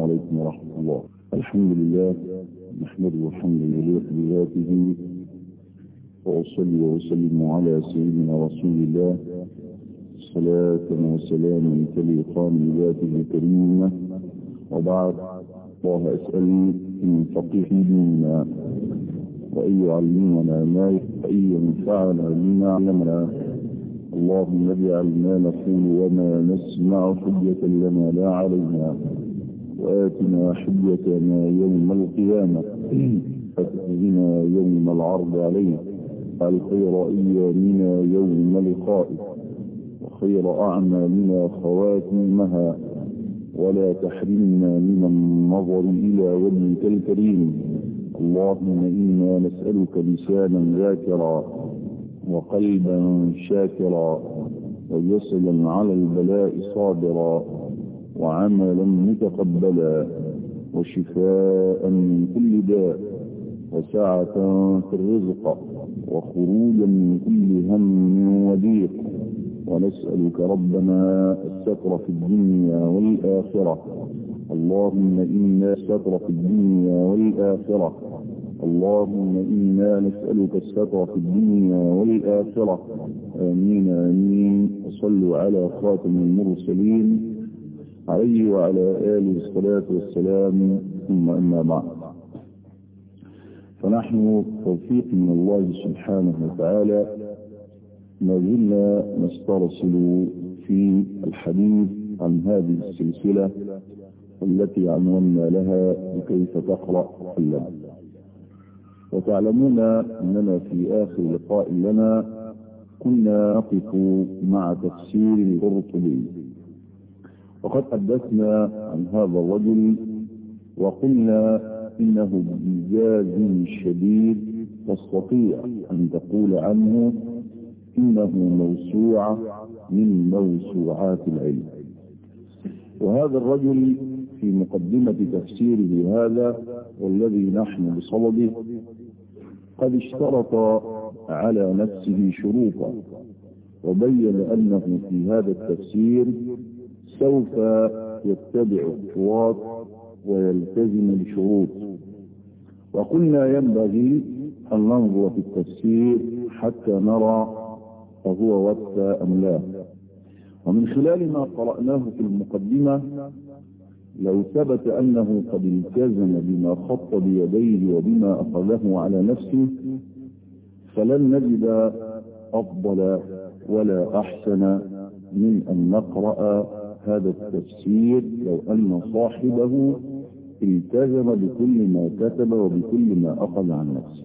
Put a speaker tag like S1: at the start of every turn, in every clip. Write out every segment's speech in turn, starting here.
S1: عليكم ورحمة الله الحمد لله نحمده الحمد لله بذاته وأصلي وأسلم على سيدنا رسول الله صلاة وسلام تليقان بذاته الكريمة وبعد الله أسأل أن فقه ديننا وأن يعلمنا ما وأن ينفعنا بما علمنا اللهم اجعل ما نقول وما نسمع حجة لنا لا علينا وآتنا حجتنا يوم القيامة فتخزنا يوم العرض عليه الخير أيامنا يوم لقائه وخير أعمالنا خواتمها ولا تحرمنا من النظر إلى وجهك الكريم اللهم إنا نسألك لسانا ذاكرا وقلبا شاكرا وجسدا على البلاء صابرا وعملا متقبلا وشفاء من كل داء وسعة في الرزق وخروجا من كل هم وضيق ونسألك ربنا الستر في الدنيا والآخرة اللهم إنا الستر في الدنيا والآخرة اللهم إنا نسألك الستر في الدنيا والآخرة آمين آمين وصلوا على خاتم المرسلين عليه وعلى آله الصلاة والسلام ثم أما بعد فنحن توفيق من الله سبحانه وتعالى ما زلنا نسترسل في الحديث عن هذه السلسلة التي عنونا لها كيف تقرأ اللم وتعلمون أننا في آخر لقاء لنا كنا نقف مع تفسير القرطبي وقد حدثنا عن هذا الرجل وقلنا إنه بإيجاز شديد تستطيع أن تقول عنه إنه موسوعة من موسوعات العلم وهذا الرجل في مقدمة تفسيره هذا والذي نحن بصدده قد اشترط على نفسه شروطا وبين أنه في هذا التفسير سوف يتبع الخطوات ويلتزم بشروط وقلنا ينبغي أن ننظر في التفسير حتى نرى فهو وفى أم لا ومن خلال ما قرأناه في المقدمة لو ثبت أنه قد التزم بما خط بيديه وبما أخذه على نفسه فلن نجد أفضل ولا أحسن من أن نقرأ هذا التفسير لو أن صاحبه التزم بكل ما كتب وبكل ما أخذ عن نفسه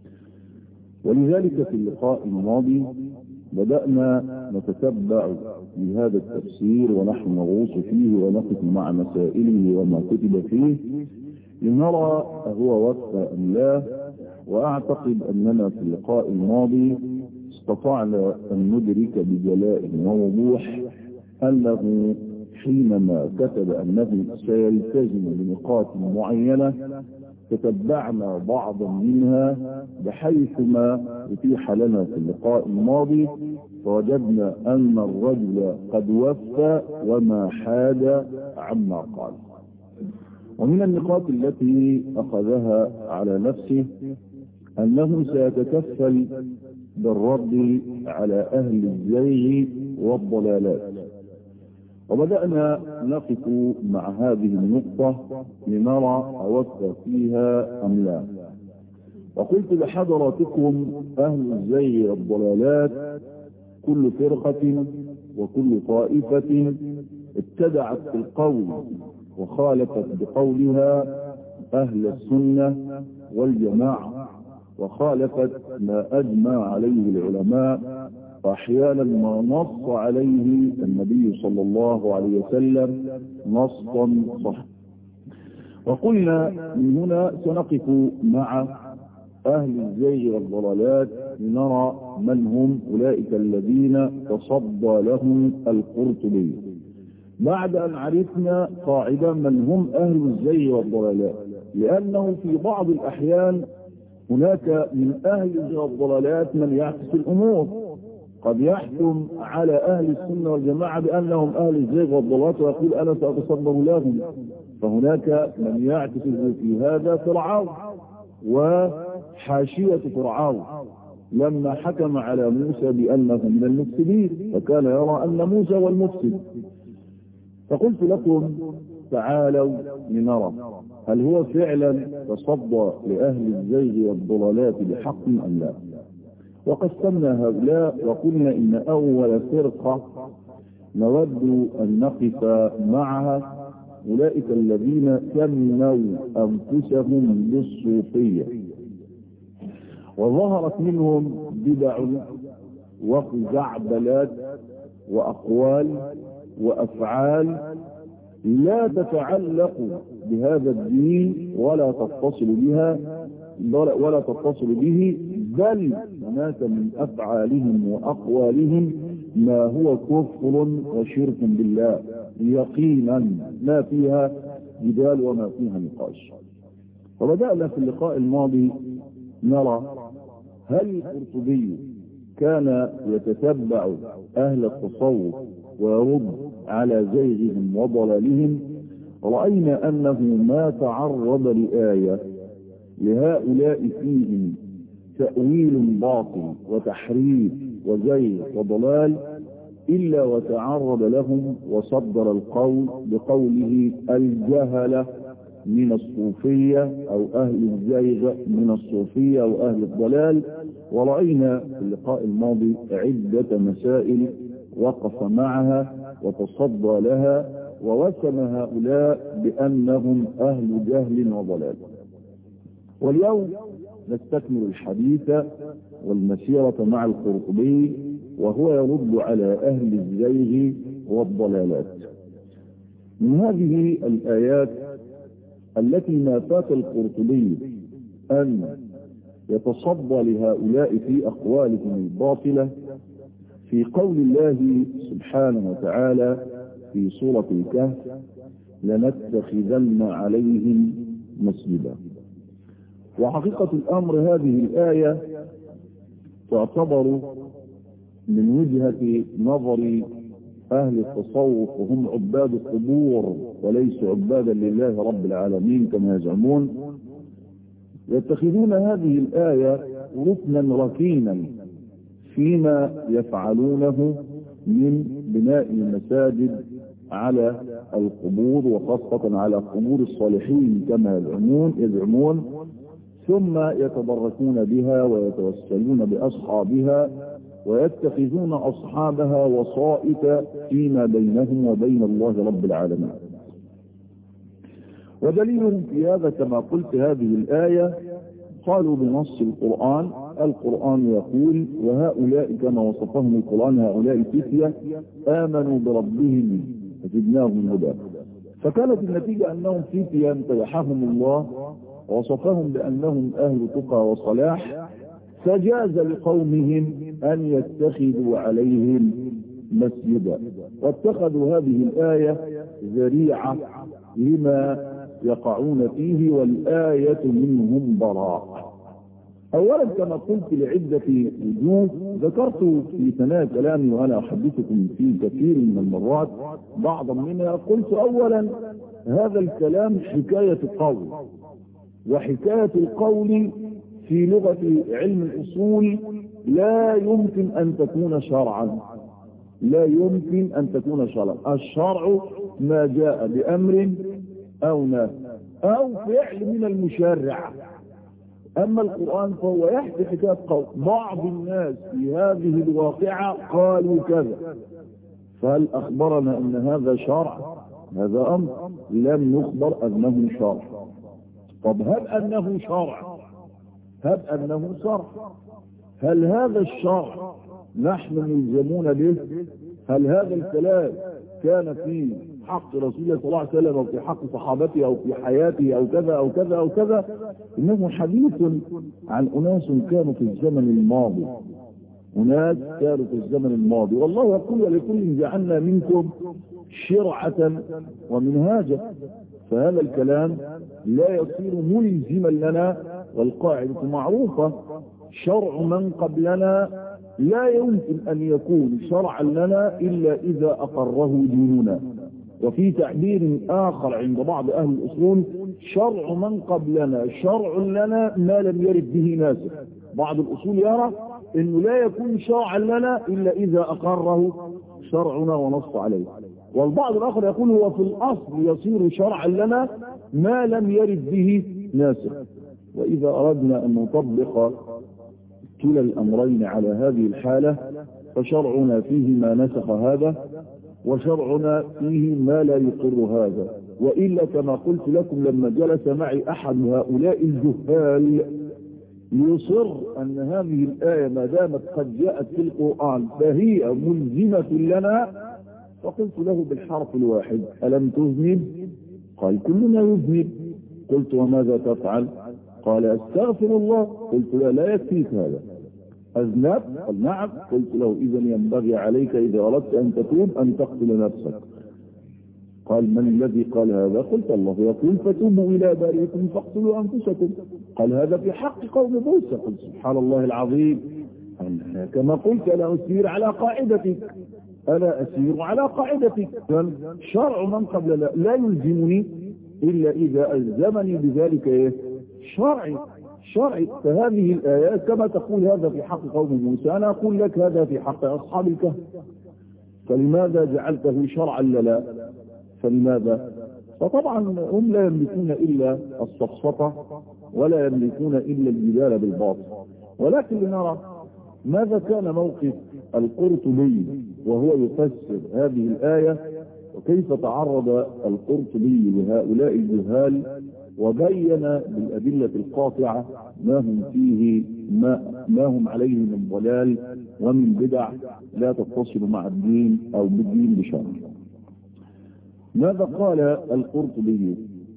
S1: ولذلك في اللقاء الماضي بدأنا نتتبع لهذا التفسير ونحن نغوص فيه ونقف مع مسائله وما كتب فيه لنرى هو وفى أم لا وأعتقد أننا في اللقاء الماضي استطعنا أن ندرك بجلاء ووضوح أنه حينما كتب أنه سيلتزم بنقاط معينة تتبعنا بعضا منها بحيث ما اتيح لنا في اللقاء الماضي فوجدنا أن الرجل قد وفى وما حاد عما قال ومن النقاط التي أخذها على نفسه أنه سيتكفل بالرد على أهل الزيغ والضلالات وبدأنا نقف مع هذه النقطة لنرى أوفى فيها أم لا وقلت لحضراتكم أهل الزيغ والضلالات كل فرقة وكل طائفة ابتدعت في القول وخالفت بقولها أهل السنة والجماعة وخالفت ما أجمع عليه العلماء وأحيانا ما نص عليه النبي صلى الله عليه وسلم نصا صح وقلنا من هنا سنقف مع أهل الزيغ والضلالات لنرى من هم أولئك الذين تصدى لهم القرطبي بعد أن عرفنا قاعدة من هم أهل الزيغ والضلالات لأنه في بعض الأحيان هناك من أهل الضلالات من يعكس الأمور قد يحكم على أهل السنة والجماعة بأنهم أهل الزيغ والضلالات ويقول أنا سأتصبر لهم فهناك من يعتقد في هذا فرعون وحاشية فرعون لما حكم على موسى بأنه من المفسدين فكان يرى أن موسى هو المفسد فقلت لكم تعالوا لنرى هل هو فعلا تصدى لأهل الزيغ والضلالات بحق أم لا وقسمنا هؤلاء وقلنا إن أول فرقة نود أن نقف معها أولئك الذين سموا أنفسهم بالصوفية وظهرت منهم بدع وخزعبلات وأقوال وأفعال لا تتعلق بهذا الدين ولا تتصل بها ولا تتصل به بل هناك من أفعالهم وأقوالهم ما هو كفر وشرك بالله يقينا ما فيها جدال وما فيها نقاش وبدأنا في اللقاء الماضي نرى هل القرطبي كان يتتبع أهل التصوف ويرد على زيغهم وضلالهم رأينا أنه ما تعرض لآية لهؤلاء فيهم تأويل باطل وتحريف وزيغ وضلال إلا وتعرض لهم وصدر القول بقوله الجهلة من الصوفية أو أهل الزيغ من الصوفية أو أهل الضلال ورأينا في اللقاء الماضي عدة مسائل وقف معها وتصدى لها ووسم هؤلاء بأنهم أهل جهل وضلال واليوم نستكمل الحديث والمسيرة مع القرطبي وهو يرد على أهل الزيغ والضلالات من هذه الآيات التي ما فات القرطبي أن يتصدى لهؤلاء في أقوالهم الباطلة في قول الله سبحانه وتعالى في سورة الكهف لنتخذن عليهم مسجدا وحقيقة الأمر هذه الآية تعتبر من وجهة نظر أهل التصوف وهم عباد القبور وليسوا عبادا لله رب العالمين كما يزعمون يتخذون هذه الآية ركنا ركينا فيما يفعلونه من بناء المساجد على القبور وخاصة على قبور الصالحين كما يزعمون يزعمون ثم يتبركون بها ويتوسلون بأصحابها ويتخذون أصحابها وسائط فيما بينهم وبين الله رب العالمين ودليل في هذا كما قلت هذه الآية قالوا بنص القرآن القرآن يقول وهؤلاء كما وصفهم القرآن هؤلاء فتية آمنوا بربهم فزدناهم هدى فكانت النتيجة أنهم فتية امتدحهم الله وصفهم بأنهم أهل تقى وصلاح فجاز لقومهم أن يتخذوا عليهم مسجدا واتخذوا هذه الآية ذريعة لما يقعون فيه والآية منهم براء أولا كما قلت لعدة وجوه ذكرت في ثناء كلامي وأنا أحدثكم في كثير من المرات بعضا منها قلت أولا هذا الكلام حكاية قول وحكاية القول في لغة علم الأصول لا يمكن أن تكون شرعا لا يمكن أن تكون شرعا الشرع ما جاء بأمر أو نهي أو فعل من المشرع أما القرآن فهو يحكي حكاية قول بعض الناس في هذه الواقعة قالوا كذا فهل أخبرنا أن هذا شرع هذا أمر لم نخبر أنه شرع طب هل أنه شرع هل أنه شرع هل هذا الشرع نحن ملزمون به هل هذا الكلام كان في حق رسول الله صلى الله عليه وسلم او في حق صحابته او في حياته او كذا او كذا او كذا انه حديث عن اناس كانوا في الزمن الماضي اناس كانوا في الزمن الماضي والله يقول ولكل جعلنا منكم شرعة ومنهاجا فهذا الكلام لا يصير ملزما لنا والقاعدة معروفة شرع من قبلنا لا يمكن أن يكون شرعا لنا إلا إذا أقره ديننا وفي تعبير آخر عند بعض أهل الأصول شرع من قبلنا شرع لنا ما لم يرد به ناسخ بعض الأصول يرى أنه لا يكون شرعا لنا إلا إذا أقره شرعنا ونص عليه والبعض الآخر يقول هو في الأصل يصير شرعا لنا ما لم يرد به ناسخ وإذا أردنا أن نطبق كلا الأمرين على هذه الحالة فشرعنا فيه ما نسخ هذا وشرعنا فيه ما لا يقر هذا وإلا كما قلت لكم لما جلس معي أحد هؤلاء الجهال يصر أن هذه الآية ما دامت قد جاءت في القرآن فهي ملزمة لنا فقلت له بالحرف الواحد ألم تذنب قال كلنا يذنب قلت وماذا تفعل قال استغفر الله قلت لا لا يكفيك هذا أذنب قال نعم قلت له إذا ينبغي عليك إذا أردت أن تتوب أن تقتل نفسك قال من الذي قال هذا قلت الله يقول فتوبوا إلى بارئكم فاقتلوا أنفسكم قال هذا في حق قوم موسى قلت سبحان الله العظيم كما قلت أنا أسير على قاعدتك أنا أسير على قاعدتك شرع من قبل لا, لا يلزمني إلا إذا ألزمني بذلك إيه شرعي شرعي فهذه الآيات كما تقول هذا في حق قوم موسى أنا أقول لك هذا في حق أصحاب الكهف فلماذا جعلته شرعا لا فلماذا فطبعا هم لا يملكون إلا الصفصفة ولا يملكون إلا الجدال بالباطل ولكن لنرى ماذا كان موقف القرطبي وهو يفسر هذه الآية وكيف تعرض القرطبي لهؤلاء الجهال وبين بالأدلة القاطعة ما هم فيه ما, ما هم عليه من ضلال ومن بدع لا تتصل مع الدين أو بالدين بشرع ماذا قال القرطبي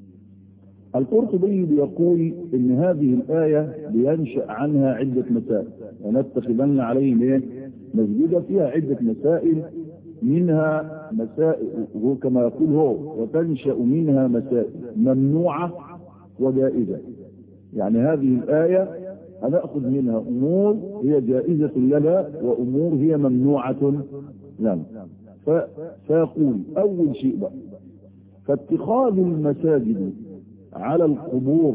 S1: القرطبي بيقول ان هذه الآية بينشأ عنها عدة مسائل ونتخذن عليهم ايه مسجدة فيها عدة مسائل منها مسائل وهو كما يقول هو وتنشأ منها مسائل ممنوعة وجائزة يعني هذه الآية هنأخذ منها أمور هي جائزة لنا وأمور هي ممنوعة لنا فيقول أول شيء بقى فاتخاذ المساجد على القبور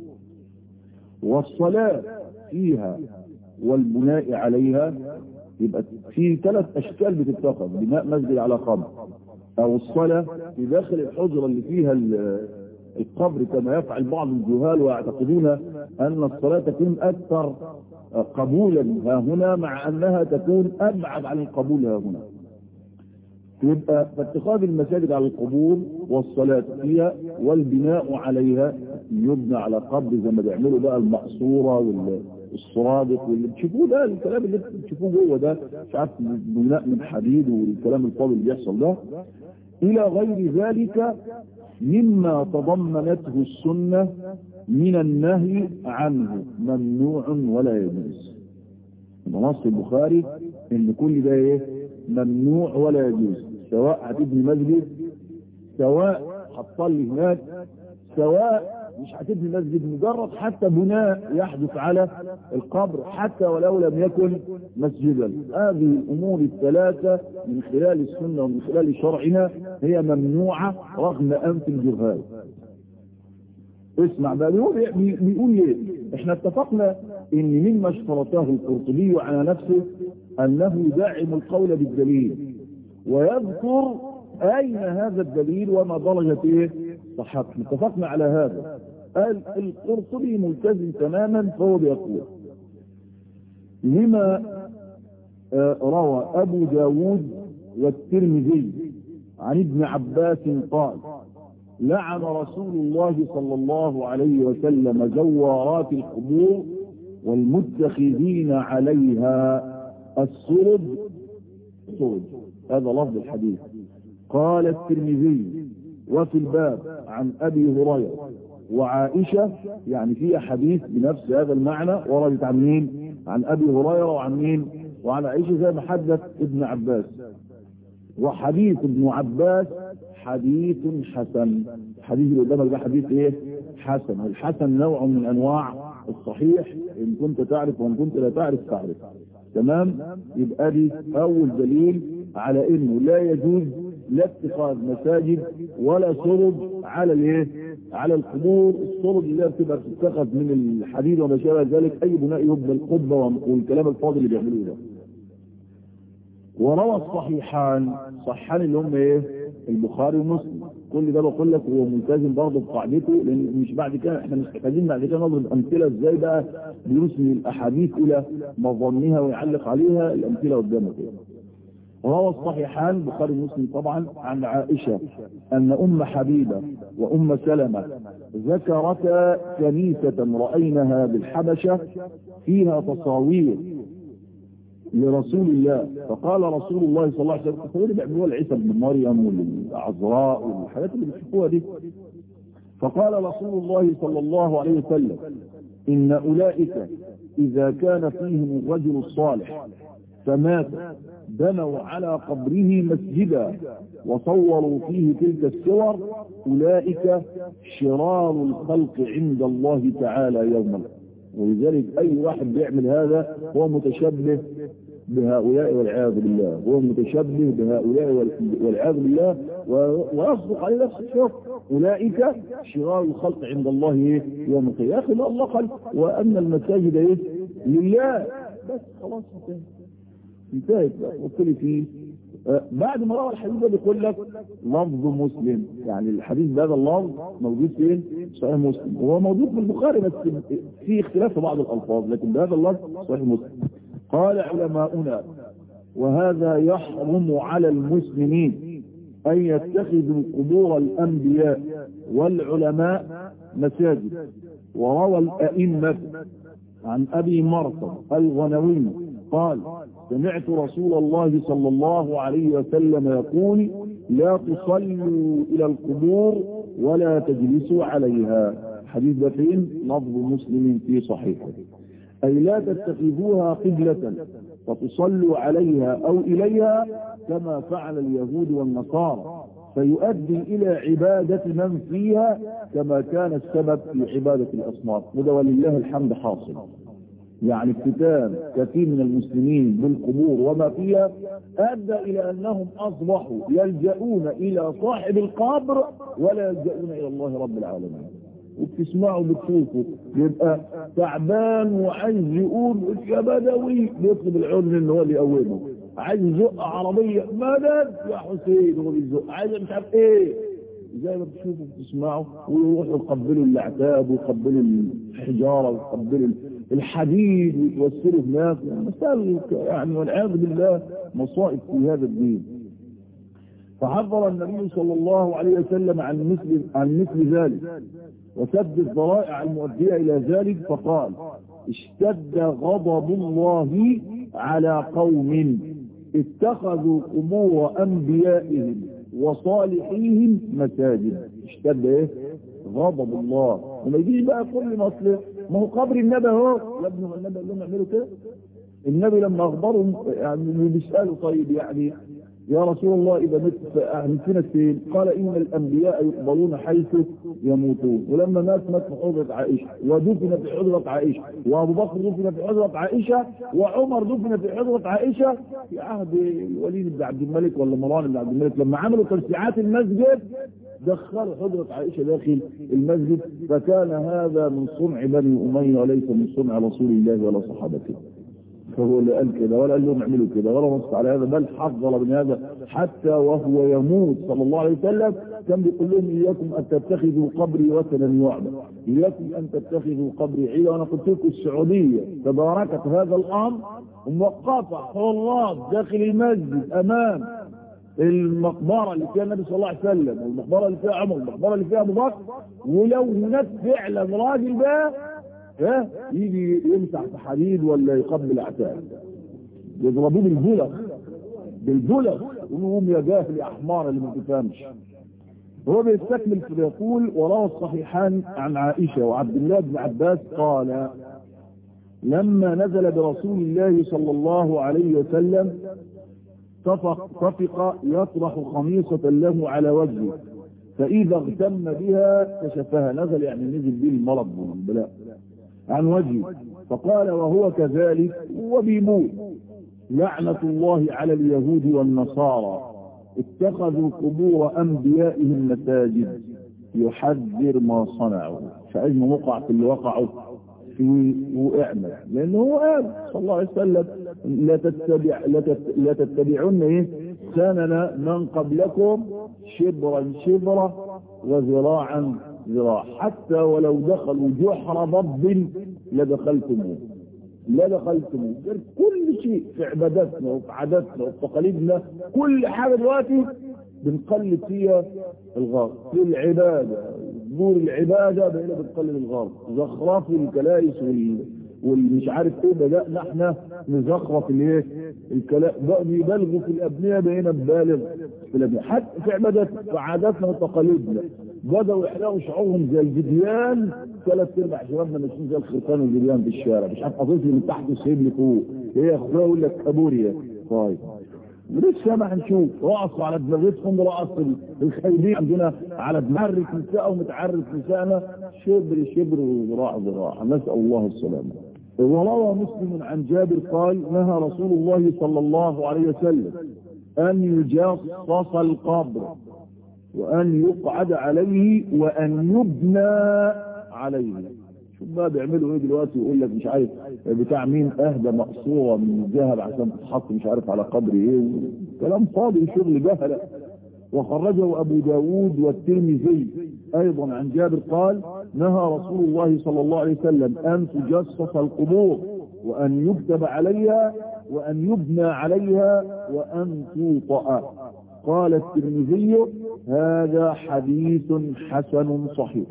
S1: والصلاة فيها والبناء عليها يبقى في ثلاث أشكال بتتخذ بناء مسجد على قبر أو الصلاة في داخل الحجرة اللي فيها القبر كما يفعل بعض الجهال ويعتقدون أن الصلاة تكون أكثر قبولا ها هنا مع أنها تكون أبعد عن القبول ها هنا يبقى فاتخاذ المساجد على القبور والصلاة فيها والبناء عليها يبنى على قبر زي ما بيعملوا بقى المقصورة والصرادق واللي بتشوفوه ده الكلام اللي بتشوفوه جوه ده مش عارف بناء من حديد والكلام الفاضي اللي بيحصل ده إلى غير ذلك مما تضمنته السنة من النهي عنه ممنوع ولا يجوز نص البخاري ان كل ده ايه ممنوع ولا يجوز سواء هتبني مسجد سواء هتصلي هناك سواء مش هتبني مسجد مجرد حتى بناء يحدث على القبر حتى ولو لم يكن مسجدا هذه الامور الثلاثه من خلال السنه ومن خلال شرعنا هي ممنوعه رغم انف الجهال اسمع بقى بيقول بيقول ايه احنا اتفقنا ان مما اشترطه القرطبي على نفسه انه يدعم القول بالدليل ويذكر اين هذا الدليل وما درجة ايه صحته اتفقنا على هذا قال القرطبي ملتزم تماما فهو بيقول لما روى ابو داود والترمذي عن ابن عباس قال لعن رسول الله صلى الله عليه وسلم زوارات القبور والمتخذين عليها السرد سرد هذا لفظ الحديث قال الترمذي وفي الباب عن ابي هريره وعائشه يعني في حديث بنفس هذا المعنى وردت عن مين عن ابي هريره وعن مين وعن عائشه زي ما حدث ابن عباس وحديث ابن عباس حديث حسن الحديث اللي قدامك ده حديث ايه حسن والحسن نوع من انواع الصحيح ان كنت تعرف وان كنت لا تعرف تعرف تمام يبقى دي اول دليل على انه لا يجوز لا اتخاذ مساجد ولا سرد على الايه على القبور السرد اللي هي بتبقى بتتخذ من الحديد وما شابه ذلك اي بناء يبنى القبه والكلام الفاضي اللي بيعملوه ده وروى الصحيحان صحان اللي هم ايه البخاري ومسلم كل ده بقول لك هو ملتزم برضه بقاعدته لان مش بعد كده احنا مش محتاجين بعد كده نضرب امثله ازاي بقى بيسمي الاحاديث الى مظنها ويعلق عليها الامثله قدامك روى الصحيحان البخاري ومسلم طبعا عن عائشه ان ام حبيبه وام سلمه ذكرتا كنيسه رايناها بالحبشه فيها تصاوير لرسول الله فقال رسول الله صلى الله عليه وسلم التصوير اللي بيعملوها لعيسى بن مريم والعذراء والحاجات اللي بتشوفوها دي فقال رسول الله صلى الله عليه وسلم ان اولئك اذا كان فيهم الرجل الصالح فمات بنوا على قبره مسجدا وصوروا فيه تلك الصور اولئك شرار الخلق عند الله تعالى يوم القيامه ولذلك اي واحد بيعمل هذا هو متشبه بهؤلاء والعياذ بالله هو متشبه بهؤلاء والعياذ بالله ويصدق عليه نفس الشرط اولئك شرار الخلق عند الله يوم القيامه يا اخي الله قال وان المساجد ايه لله بس خلاص انتهت انتهت قلت لي فيه بعد ما روى الحديث ده بيقول لك لفظ مسلم يعني الحديث بهذا اللفظ موجود فين صحيح مسلم هو موجود في البخاري بس في اختلاف في بعض الالفاظ لكن بهذا اللفظ صحيح مسلم قال علماؤنا وهذا يحرم على المسلمين ان يتخذوا قبور الانبياء والعلماء مساجد وروى الائمه عن ابي مرثد الغنوي قال سمعت رسول الله صلى الله عليه وسلم يقول لا تصلوا إلى القبور ولا تجلسوا عليها حديث ده فين لفظ مسلم في صحيحه أي لا تتخذوها قبلة فتصلوا عليها أو إليها كما فعل اليهود والنصارى فيؤدي إلى عبادة من فيها كما كان السبب في عبادة الأصنام وده ولله الحمد حاصل يعني افتتان كثير من المسلمين بالقبور وما فيها ادى الى انهم اصبحوا يلجؤون الى صاحب القبر ولا يلجؤون الى الله رب العالمين وبتسمعوا بتشوفوا يبقى تعبان وعايز يقول يا بدوي بيطلب العون ان هو اللي يقومه عايز يزق عربيه مدد يا حسين هو بيزق عايز مش عارف ايه زي ما بتشوفوا بتسمعوا ويروحوا يقبلوا الاعتاب ويقبلوا الحجاره ويقبلوا الحديد ويتوسلوا هناك مسائل يعني والعياذ بالله مصائب في هذا الدين فحذر النبي صلى الله عليه وسلم عن مثل عن مثل ذلك وسد الذرائع المؤدية إلى ذلك فقال اشتد غضب الله على قوم اتخذوا قبور أنبيائهم وصالحيهم مساجد اشتد ايه غضب الله وما يجيش بقى كل مصلح ما هو قبر النبي اهو يا ابني هو النبي قال لهم اعملوا كده النبي لما اخبرهم يعني بيسالوا طيب يعني يا رسول الله اذا مت هنفنا فين قال ان الانبياء يقبلون حيث يموتون ولما مات مات في حجره عائشه ودفن في حجره عائشه وابو بكر دفن في حجره عائشه وعمر دفن في حجره عائشه في عهد الوليد بن عبد الملك ولا مروان بن عبد الملك لما عملوا ترسيعات المسجد دخلوا حجرة عائشة داخل المسجد فكان هذا من صنع بني أمية وليس من صنع رسول الله ولا صحابته فهو اللي قال كده ولا قال لهم اعملوا كده ولا نص على هذا بل حذر من هذا حتى وهو يموت صلى الله عليه وسلم كان بيقول لهم اياكم ان تتخذوا قبري وثنا يعبد اياكم ان تتخذوا قبري عيدا وانا قلت لكم السعوديه تباركت هذا الامر موقفه حراس داخل المسجد امام المقبرة اللي فيها النبي صلى الله عليه وسلم والمقبرة اللي فيها عمر والمقبرة اللي فيها ابو بكر ولو هناك فعلا راجل بقى ها يجي يمسح في حديد ولا يقبل اعتاب يضربوه بالبلغ بالبلغ يقولوا يا جاهل يا حمار اللي ما تفهمش هو بيستكمل فيقول وروى الصحيحان عن عائشة وعبد الله بن عباس قال لما نزل برسول الله صلى الله عليه وسلم طفق, طفق يطرح خميصة له على وجهه فإذا اغتم بها كشفها نزل يعني نزل به المرض والبلاء عن وجهه فقال وهو كذلك وبيموت لعنة الله على اليهود والنصارى اتخذوا قبور أنبيائهم مساجد يحذر ما صنعوا فأجمع وقع في اللي وقعوا في وقعنا لأنه هو قال صلى الله عليه وسلم لا تتبع لا, تت لا تتبعون ايه سنن من قبلكم شبرا شبرا وذراعا ذراع حتى ولو دخلوا جحر ضب لدخلتموه لا دخلتموه كل شيء في عباداتنا وفي عاداتنا وفي تقاليدنا كل حاجه دلوقتي بنقلد فيها الغرب في العباده دور العباده بقينا بنقلد الغرب زخرف الكنائس وال والمش عارف ايه بدأنا احنا نزخرف الايه الكلام بقى بيبالغوا في الابنيه بقينا نبالغ في الابنيه حتى في عباداتنا في عاداتنا وتقاليدنا بدأوا يحلقوا شعورهم زي الجديان ثلاث ارباع شبابنا ماشيين زي الخرطان والجديان في الشارع مش عارف اطيس من تحت وسيب لي فوق ايه يا اخويا يقول لك كابوريا طيب لسه ما هنشوف رقصوا على دماغتهم رقص الخايبين عندنا على دماغ نساء ومتعرف نساءنا شبر شبر وذراع ذراع نسأل الله السلامة وروى مسلم عن جابر قال نهى رسول الله صلى الله عليه وسلم أن يجصص القبر وأن يقعد عليه وأن يبنى عليه شوف بقى بيعملوا ايه دلوقتي يقول لك مش عارف بتاع مين اهدى مقصوره من الذهب عشان تتحط مش عارف على قبر ايه كلام فاضي شغل جهله وخرجه ابو داود والترمذي ايضا عن جابر قال نهى رسول الله صلى الله عليه وسلم ان تجصص القبور وان يكتب عليها وان يبنى عليها وان توطأ قال الترمذي هذا حديث حسن صحيح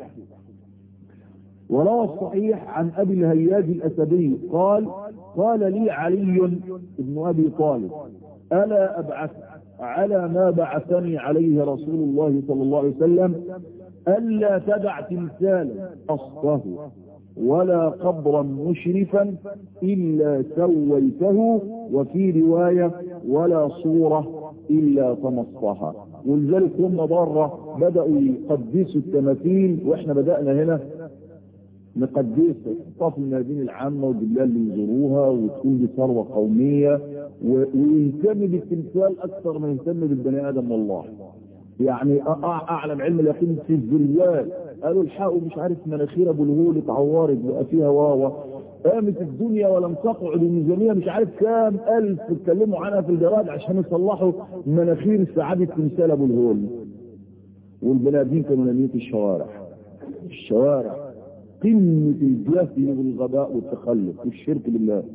S1: وروى الصحيح عن ابي الهياج الاسدي قال قال لي علي بن ابي طالب الا ابعث على ما بعثني عليه رسول الله صلى الله عليه وسلم الا تدع تمثالا اصله ولا قبرا مشرفا الا سويته وفي روايه ولا صوره الا طمسها ولذلك هم ضاره بداوا يقدسوا التماثيل واحنا بدانا هنا نقدس في المدينة العامة والبلاد اللي يزوروها وتكون دي ثروة قومية ويهتم بالتمثال أكثر ما يهتم بالبني آدم والله يعني أعلم علم اليقين في الزلزال قالوا الحقوا مش عارف مناخير أبو الهول اتعورت بقى فيها واوا قامت الدنيا ولم تقعد الميزانية مش عارف كام ألف اتكلموا عنها في الجرائد عشان يصلحوا مناخير سعادة تمثال أبو الهول والبني آدمين كانوا نامين في الشوارع الشوارع قمة الجهل والغباء والتخلف والشرك بالله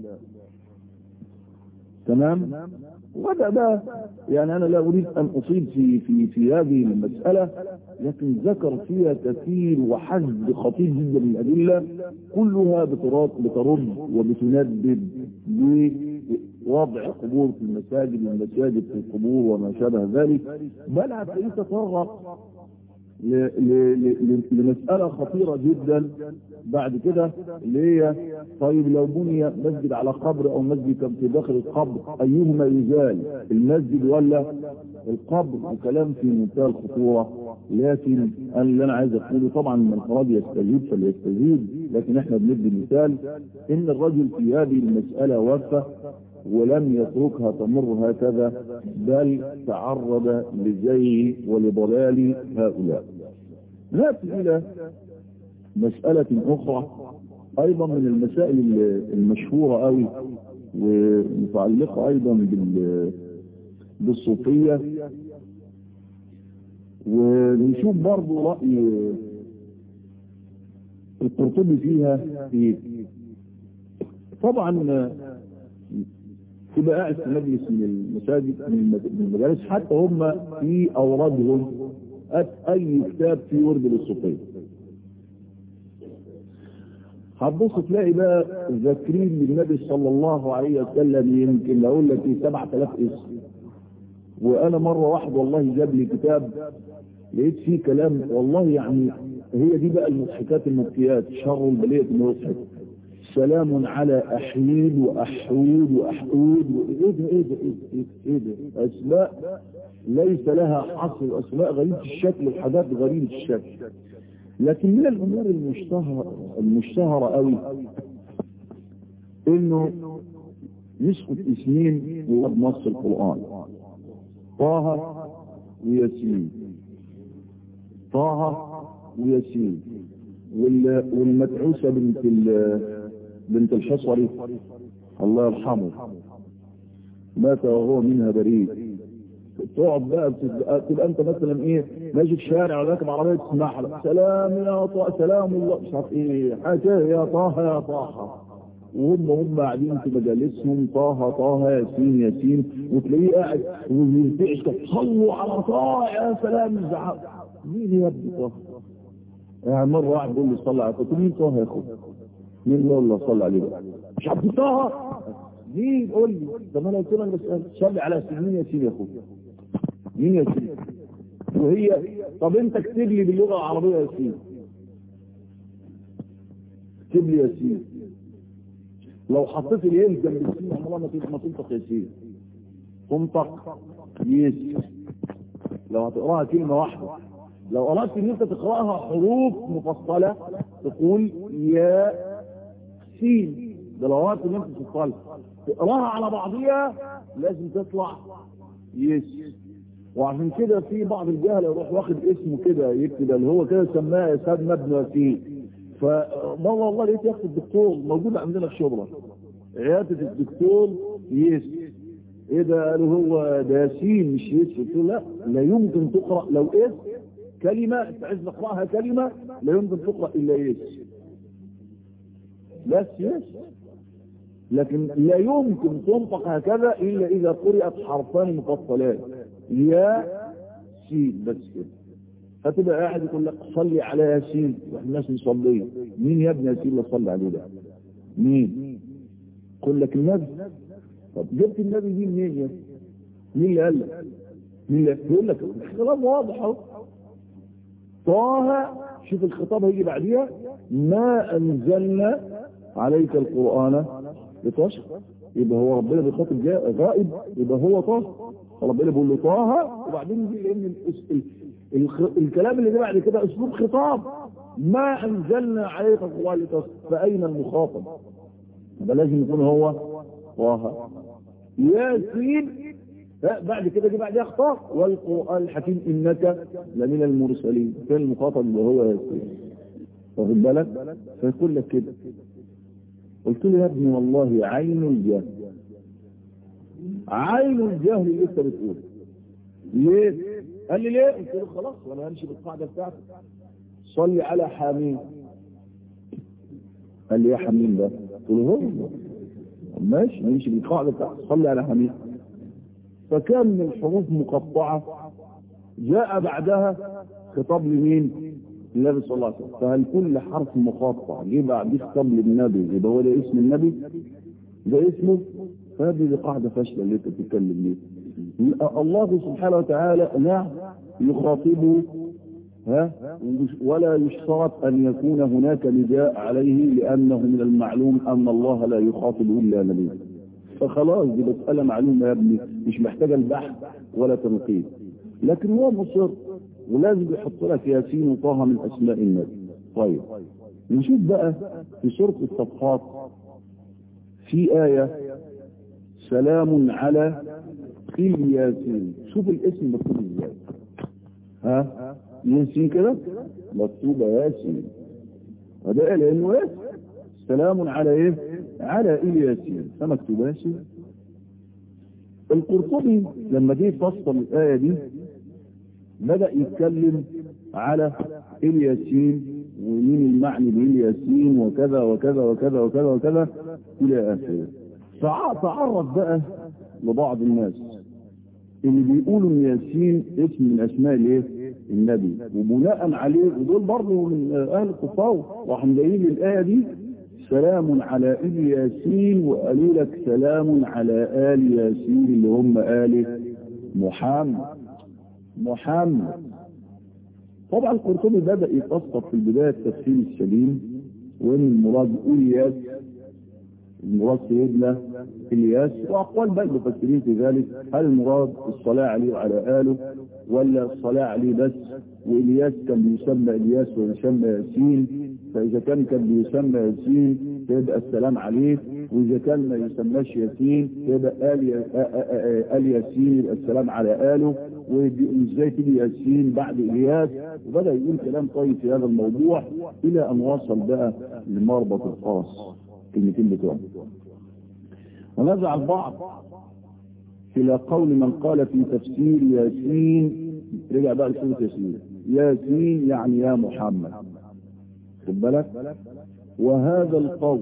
S1: تمام وبدأ بقى يعني أنا لا أريد أن أصيب في في في هذه المسألة لكن ذكر فيها كثير وحزب خطير جدا من الأدلة كلها بترد بترد وبتندد بوضع قبور في المساجد والمساجد في القبور وما شابه ذلك بل هتلاقيه تطرق لمسألة خطيرة جدا بعد كده اللي هي طيب لو بني مسجد على قبر او مسجد كان في داخل القبر ايهما يزال المسجد ولا القبر وكلام في منتهى الخطورة لكن انا اللي انا عايز اقوله طبعا من اراد يستجيب فليستجيب لكن احنا بندي مثال ان الرجل في هذه المسألة وفى ولم يتركها تمر هكذا بل تعرض لزي ولضلال هؤلاء نأتي إلى مسألة أخرى أيضا من المسائل المشهورة قوي ومتعلقة أيضا بالصوفية ونشوف برضو رأي القرطبي فيها في طبعا تبقى قاعد في مجلس من المساجد من المجالس حتى هم في اوردهم اي كتاب في ورد للصوفيه هتبص تلاقي بقى ذاكرين للنبي صلى الله عليه وسلم يمكن اقول لك 7000 اسم وانا مره واحد والله جاب لي كتاب لقيت فيه كلام والله يعني هي دي بقى المضحكات المبكيات شر البليه المضحك سلام على أحيد وأحود وأحود إيه ده إيه ده إيه ده, إيه ده أسماء ليس لها حصر أسماء غريبة الشكل وحاجات غريبة الشكل لكن من الامور المشتهرة المشتهرة قوي انه يسقط اسمين بنص القرآن طه وياسين طه وياسين والمدعوسة بنت بنت الحصري الله يرحمه مات وهو منها بريء تقعد بقى تبقى انت مثلا ايه ماشي في شارع ولا راكب عربيه تسمعها لك سلام يا طه سلام الله مش عارف ايه حاجه يا طه يا طه وهم هم قاعدين في مجالسهم طه طه ياسين ياسين وتلاقيه قاعد ويرتعش صلوا على طه يا سلام الزعاق مين يا ابني طه؟ يعني مره واحد بيقول لي صلى على طه مين طه يا اخو؟ مين اللي صلى عليه بقى؟ مش عبد طه مين قول لي طب انا قلت لك بس صلي على سنين ياسين يا اخو مين ياسين وهي طب انت اكتب لي باللغه العربيه ياسين اكتب لي ياسين لو حطيت الياء جنب السين عمرها ما تنطق ياسين تنطق يس لو هتقراها كلمه واحده لو اردت ان انت تقراها حروف مفصله تقول يا سين ده لو اردت ان انت تفصلها تقراها على بعضيها لازم تطلع يس وعشان كده في بعض الجهل يروح واخد اسمه كده يكتب اللي هو كده سماه اسهاد مبنى وسيل فمره والله لقيت يا اخي الدكتور موجود عندنا في شبرا عياده الدكتور يس ايه ده قالوا هو ده ياسين مش يس قلت له لا لا يمكن تقرا لو اس كلمه انت عايز تقراها كلمه لا يمكن تقرا الا يس بس يس لكن لا يمكن تنطق هكذا الا اذا قرات حرفان مفصلان يا سين بس كده هتبقى قاعد يقول لك صلي على ياسين والناس مصليه مين يا ابني ياسين اللي صلي عليه ده مين يقول لك النبي طب جبت النبي دي منين يا مين اللي قال لك مين اللي يقول لك الكلام واضح اهو طه شوف الخطاب هيجي بعديها ما انزلنا عليك القران لتشقى يبقى هو ربنا بيخاطب جاء غائب يبقى هو طه ربنا بيقول له طه وبعدين يجي لان الكلام اللي جه بعد كده اسلوب خطاب ما انزلنا عليك القران لتشقى فاين المخاطب يبقى لازم يكون هو طه ياسين بعد كده جه بعدها خطاب والقران الحكيم انك لمن المرسلين كان المخاطب اللي هو ياسين واخد بالك فيقول لك كده قلت له يا ابني والله عين الجهل عين الجهل اللي انت بتقوله ليه قال لي ليه قلت له خلاص وانا همشي بالقاعده بتاعتي صلي على حميم قال لي يا حميم ده قلت له هو ماشي نمشي بالقاعده بتاعتي صلي على حميم فكان من الحروف مقطعه جاء بعدها خطاب لمين النبي صلى الله عليه وسلم فهل كل حرف مقطع جه بعد خطاب للنبي يبقى هو ده اسم النبي ده اسمه فهذه دي قاعده فاشله اللي انت بتتكلم ليه الله سبحانه وتعالى نعم يخاطبه ها ولا يشترط ان يكون هناك نداء عليه لانه من المعلوم ان الله لا يخاطب الا نبيه فخلاص دي مساله معلومه يا ابني مش محتاجه البحث ولا تنقيب لكن هو مصر ولازم يحط لك ياسين وطه من اسماء النبي طيب نشوف بقى في سوره الصفات في ايه سلام على الياسين شوف الاسم مكتوب ازاي ها ياسين كده مكتوبه ياسين هذا لانه ايه سلام على ايه على الياسين فمكتوبه ياسين القرطبي لما جه يفسر الايه دي بدأ يتكلم على الياسين ومين المعني بالياسين وكذا وكذا وكذا وكذا وكذا إلى آخره تعرف بقى لبعض الناس اللي بيقولوا ان ياسين اسم من اسماء الايه؟ النبي وبناء عليه ودول برضه من اهل الكفار راحوا جايين الايه دي سلام على ال ياسين وقالوا لك سلام على ال ياسين اللي هم ال محمد محمد طبعا القرطبي بدأ يفسر في البداية التفسير السليم وان المراد الياس المراد سيدنا الياس واقوال بقى المفسرين في ذلك هل المراد الصلاة عليه وعلى آله ولا الصلاة عليه بس وإلياس كان بيسمى إلياس ويسمى ياسين فإذا كان كان بيسمى ياسين يبقى السلام عليه وإذا كان ما يسماش ياسين يبقى آل, آل ياسين يبقى السلام على آله وإزاي تيجي ياسين بعد إلياس وبدأ يقول كلام طيب في هذا الموضوع إلى أن وصل بقى لمربط الفرس كلمتين بتوعه ونزع البعض إلى قول من قال في تفسير ياسين رجع بقى لسورة ياسين ياسين يعني يا محمد خد بالك وهذا القول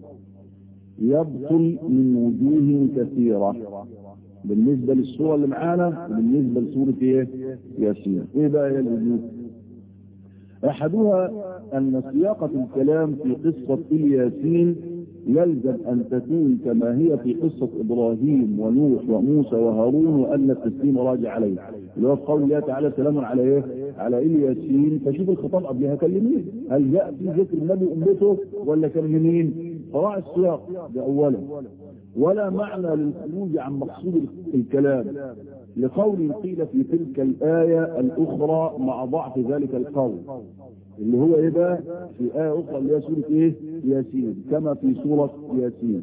S1: يبطل من وجوه كثيرة بالنسبة للسورة اللي معانا وبالنسبة لسورة ايه ياسين ايه بقى يا الوجوه احدها ان سياقة الكلام في قصة الياسين يلزم ان تكون كما هي في قصة ابراهيم ونوح وموسى وهارون وان التسليم راجع عليه اللي هو قول الله تعالى سلام على ايه على الياسين فشوف الخطاب قبلها كان لمين هل جاء في ذكر النبي امته ولا كان لمين فراعي السياق ده اولا ولا معنى للخروج عن مقصود الكلام لقول قيل في تلك الآية الأخرى مع ضعف ذلك القول اللي هو ايه بقى في آية أخرى اللي هي سورة ايه ياسين كما في سورة ياسين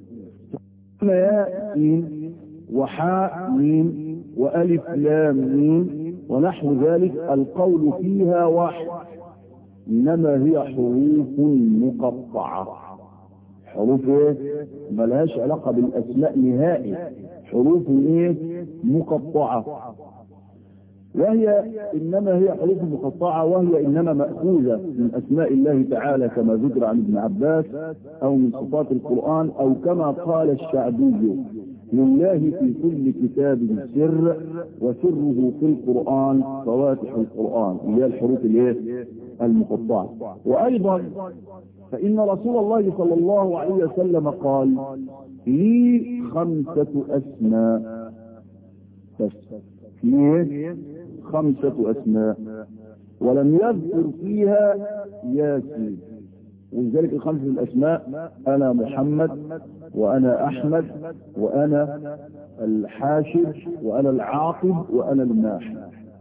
S1: ياسين وحاء ميم وألف لام ميم ونحو ذلك القول فيها واحد إنما هي حروف مقطعة حروف ايه ملهاش علاقة بالاسماء نهائي حروف ايه مقطعة وهي انما هي حروف مقطعة وهي انما مأخوذة من اسماء الله تعالى كما ذكر عن ابن عباس او من صفات القرآن او كما قال الشعبي لله في كل كتاب سر وسره في القرآن فواتح القرآن اللي هي الحروف الايه المقطعة وايضا فإن رسول الله صلى الله عليه وسلم قال لي خمسة أسماء بس ليه خمسة أسماء ولم يذكر فيها ياسين ولذلك الخمسة الأسماء أنا محمد وأنا أحمد وأنا الحاشر وأنا العاقب وأنا الماحي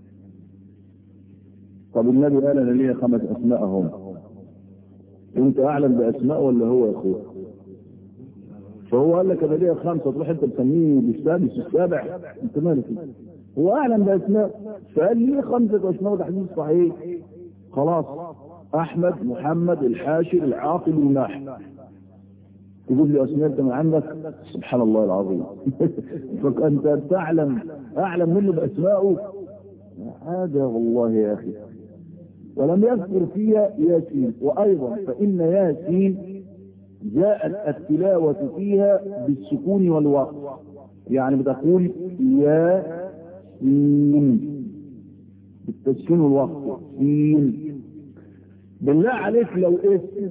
S1: طب النبي قال أنا لي خمس أسماء هم انت اعلم باسماء ولا هو يا اخويا فهو قال لك انا ليا خمسه تروح انت تسميه بالسادس السابع انت مالك هو اعلم باسماء فقال لي خمسه اسماء ده حديث صحيح خلاص احمد محمد الحاشر العاقل الماحي تقول لي اسماء انت من عندك سبحان الله العظيم فانت تعلم اعلم منه باسمائه هذا والله يا اخي ولم يذكر فيها ياسين وأيضا فإن ياسين جاءت التلاوة فيها بالسكون والوقف يعني بتقول يا سين بالتسكين والوقف سين بالله عليك لو اسم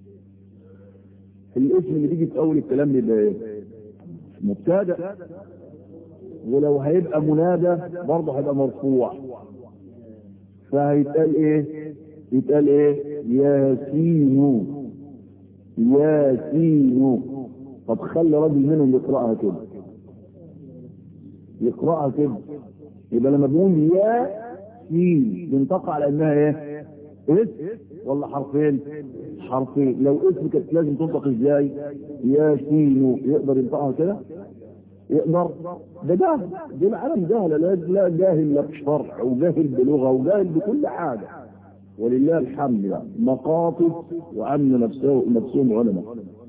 S1: الاسم اللي بيجي في اول الكلام يبقى ايه مبتدا ولو هيبقى منادى برضه هيبقى مرفوع فهيتقال ايه يتقال ايه ياسين ياسين طب خلي راجل منهم يقرأها كده يقرأها كده يبقى لما بنقول يا سين بنطق على انها ايه اسم ولا حرفين حرفين لو اسم كانت لازم تنطق ازاي ياسين يقدر ينطقها كده يقدر ده جاهل دي العالم جاهل لا لا جاهل لا بشرع وجاهل بلغه وجاهل بكل حاجه ولله الحمد يعني مقاطف وامن نفسه نفسهم علماء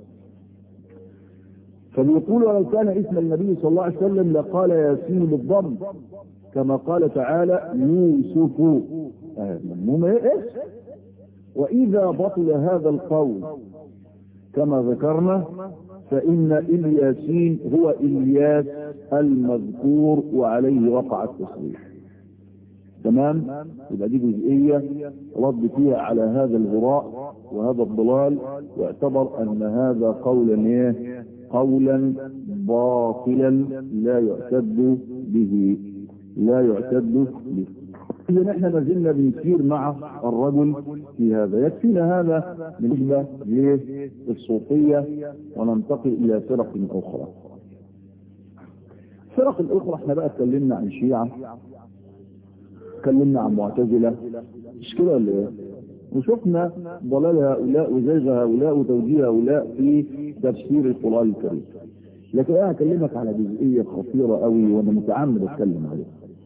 S1: فبيقول ولو كان اسم النبي صلى الله عليه وسلم لقال ياسين بالضم كما قال تعالى يوسف مضموم ايه واذا بطل هذا القول كما ذكرنا فإن الياسين هو إلياس المذكور وعليه وقع التصريح تمام يبقى دي جزئية رد فيها على هذا الهراء وهذا الضلال واعتبر أن هذا قولا ايه قولا باطلا لا يعتد به لا يعتد به إذا نحن ما زلنا بنسير مع الرجل في هذا يكفينا هذا بالنسبة للصوفية وننتقل إلى فرق أخرى الفرق الأخرى احنا بقى اتكلمنا عن شيعة اتكلمنا عن معتزلة مش كده ولا ايه وشفنا ضلال هؤلاء وزيغ هؤلاء وتوجيه هؤلاء في تفسير القرآن الكريم لكن انا هكلمك على جزئية خطيرة قوي وانا متعمد اتكلم عليها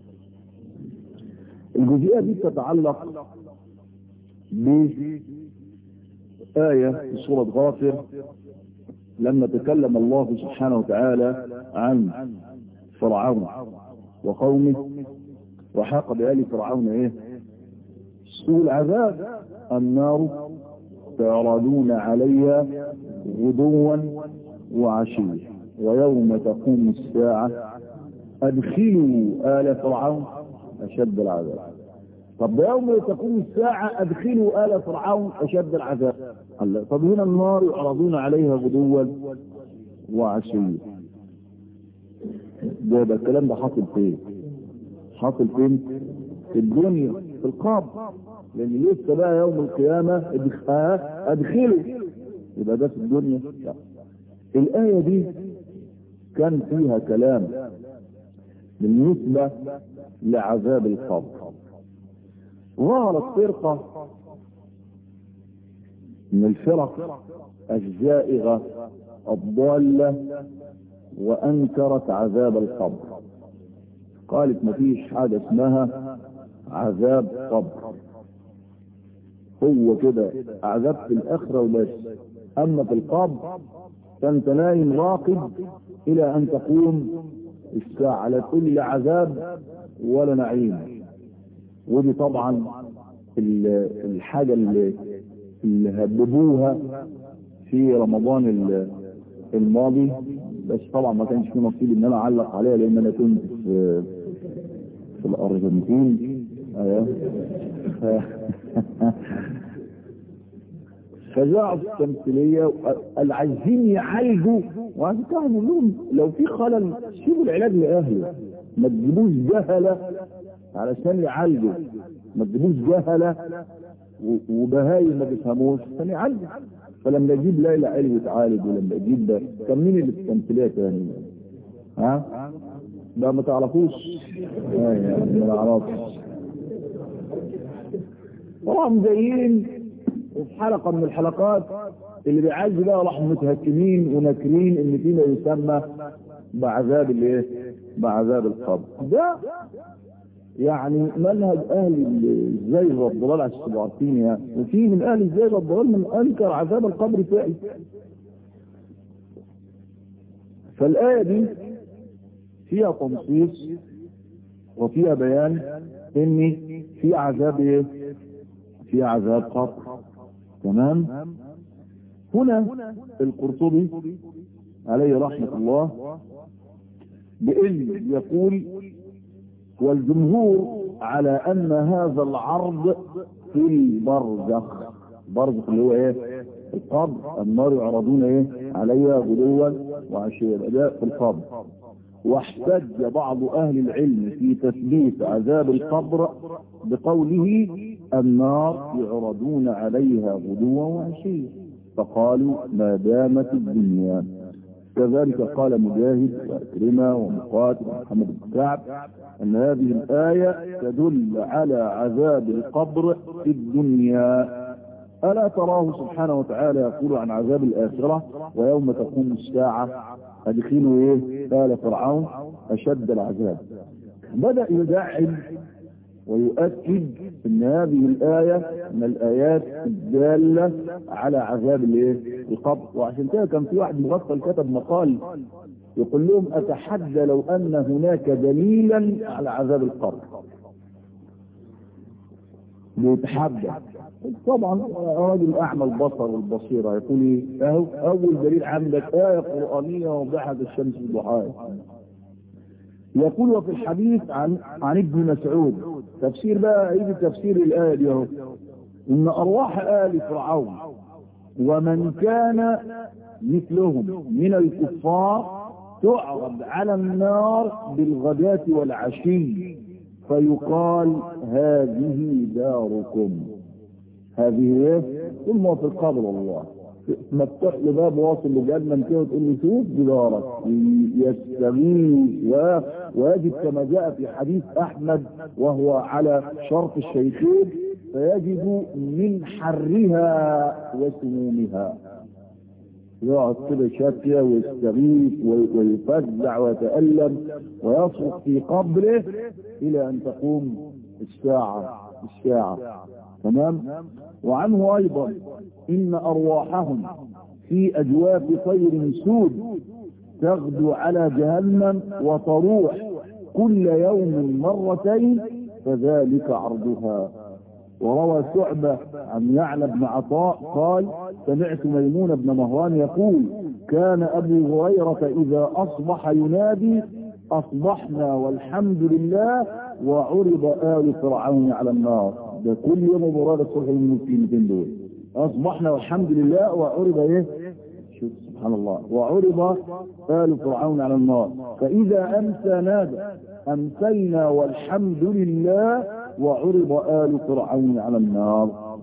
S1: الجزئية دي تتعلق بآية في سورة غافر لما تكلم الله سبحانه وتعالى عن فرعون وقومه وحاق بآل فرعون ايه سوء العذاب النار تعرضون عليها غدوا وعشيا ويوم تقوم الساعة أدخلوا آل فرعون أشد العذاب طب يوم تقوم الساعة أدخلوا آل فرعون أشد العذاب طب هنا النار يعرضون عليها غدوا وعشيا ده, ده الكلام ده حاصل فين حاصل فين في الدنيا في القبر لان لسه بقى يوم القيامة ادخلوا يبقى ده في الدنيا لا. الآية دي كان فيها كلام بالنسبة لعذاب القبر ظهرت فرقة من الفرق الزائغة الضالة وأنكرت عذاب القبر قالت مفيش حاجة اسمها عذاب قبر هو كده عذاب في الآخرة وبس أما في القبر فأنت نايم راقد إلى أن تقوم الساعة لا تقول لي عذاب ولا نعيم ودي طبعا الحاجة اللي, اللي هببوها في رمضان الماضي بس طبعا ما كانش في نصيب ان انا اعلق عليها لان انا كنت في في الارجنتين ايوه فجاءوا التمثيلية اللي عايزين يعالجوا وعايزين تعمل لهم لو في خلل سيبوا العلاج لأهله ما تجيبوش جهلة علشان يعالجوا ما تجيبوش جهلة وبهايم ما بيفهموش عشان يعالجوا فلما يجيب ليلى علي يتعالج ولما يجيب ده كان مين اللي في التمثيلية تاني ها ده ما تعرفوش ايوه ما نعرفش طبعا جايين وفي حلقة من الحلقات اللي بيعالجوا بقى راحوا متهكمين وناكرين ان فيما يسمى بعذاب الايه بعذاب القبر ده يعني منهج اهل الزيغ والضلال على السبعتين يعني وفي من اهل الزيغ والضلال من انكر عذاب القبر فعلا فالايه دي فيها تنصيص وفيها بيان ان في عذاب ايه في عذاب قبر تمام هنا القرطبي عليه رحمة الله بإذن يقول والجمهور على أن هذا العرض في البرزخ برزخ اللي هو ايه القبر النار يعرضون ايه عليها غدوا وعشيا ده في القبر واحتج بعض أهل العلم في تثبيت عذاب القبر بقوله النار يعرضون عليها غدوا وعشيا فقالوا ما دامت الدنيا كذلك قال مجاهد وأكرمة ومقاتل ومحمد بن كعب أن هذه الآية تدل على عذاب القبر في الدنيا ألا تراه سبحانه وتعالى يقول عن عذاب الآخرة ويوم تقوم الساعة أدخلوا إيه قال فرعون أشد العذاب بدأ يدعم ويؤكد ان هذه الآية من الآيات الدالة على عذاب الايه القبر وعشان كده كان في واحد مغفل كتب مقال يقول لهم اتحدى لو ان هناك دليلا على عذاب القبر بيتحدى طبعا راجل اعمى البصر والبصيره يقول ايه اهو اول دليل عندك ايه قرانيه وضحت الشمس في ضحاها يقول وفي الحديث عن عن ابن مسعود تفسير بقى يجي تفسير الآية دي اهو إن أرواح آل فرعون ومن كان مثلهم من الكفار تعرض على النار بالغداة والعشي فيقال هذه داركم هذه ايه ثم في القبر الله مفتوح له باب واصل لجهنم كده وتقول له شوف جدارك يستغيث و... ويجد كما جاء في حديث احمد وهو على شرط الشيخين فيجد من حرها وسمومها يقعد كده شاكية ويستغيث ويفزع ويتألم ويصرخ في قبره إلى أن تقوم الساعة الساعة تمام وعنه أيضا إن أرواحهم في أجواف طير سود تغدو على جهنم وتروح كل يوم مرتين فذلك عرضها وروى شعبة عن يعلى بن عطاء قال سمعت ميمون بن مهران يقول كان أبو هريرة إذا أصبح ينادي أصبحنا والحمد لله وعرض آل فرعون على النار ده كل يوم أبو هريرة الصبح من الكلمتين دول أصبحنا والحمد لله وعرض إيه شوف سبحان الله وعرض آل فرعون على النار فإذا أمسى نادى أمسينا والحمد لله وعرض آل فرعون على النار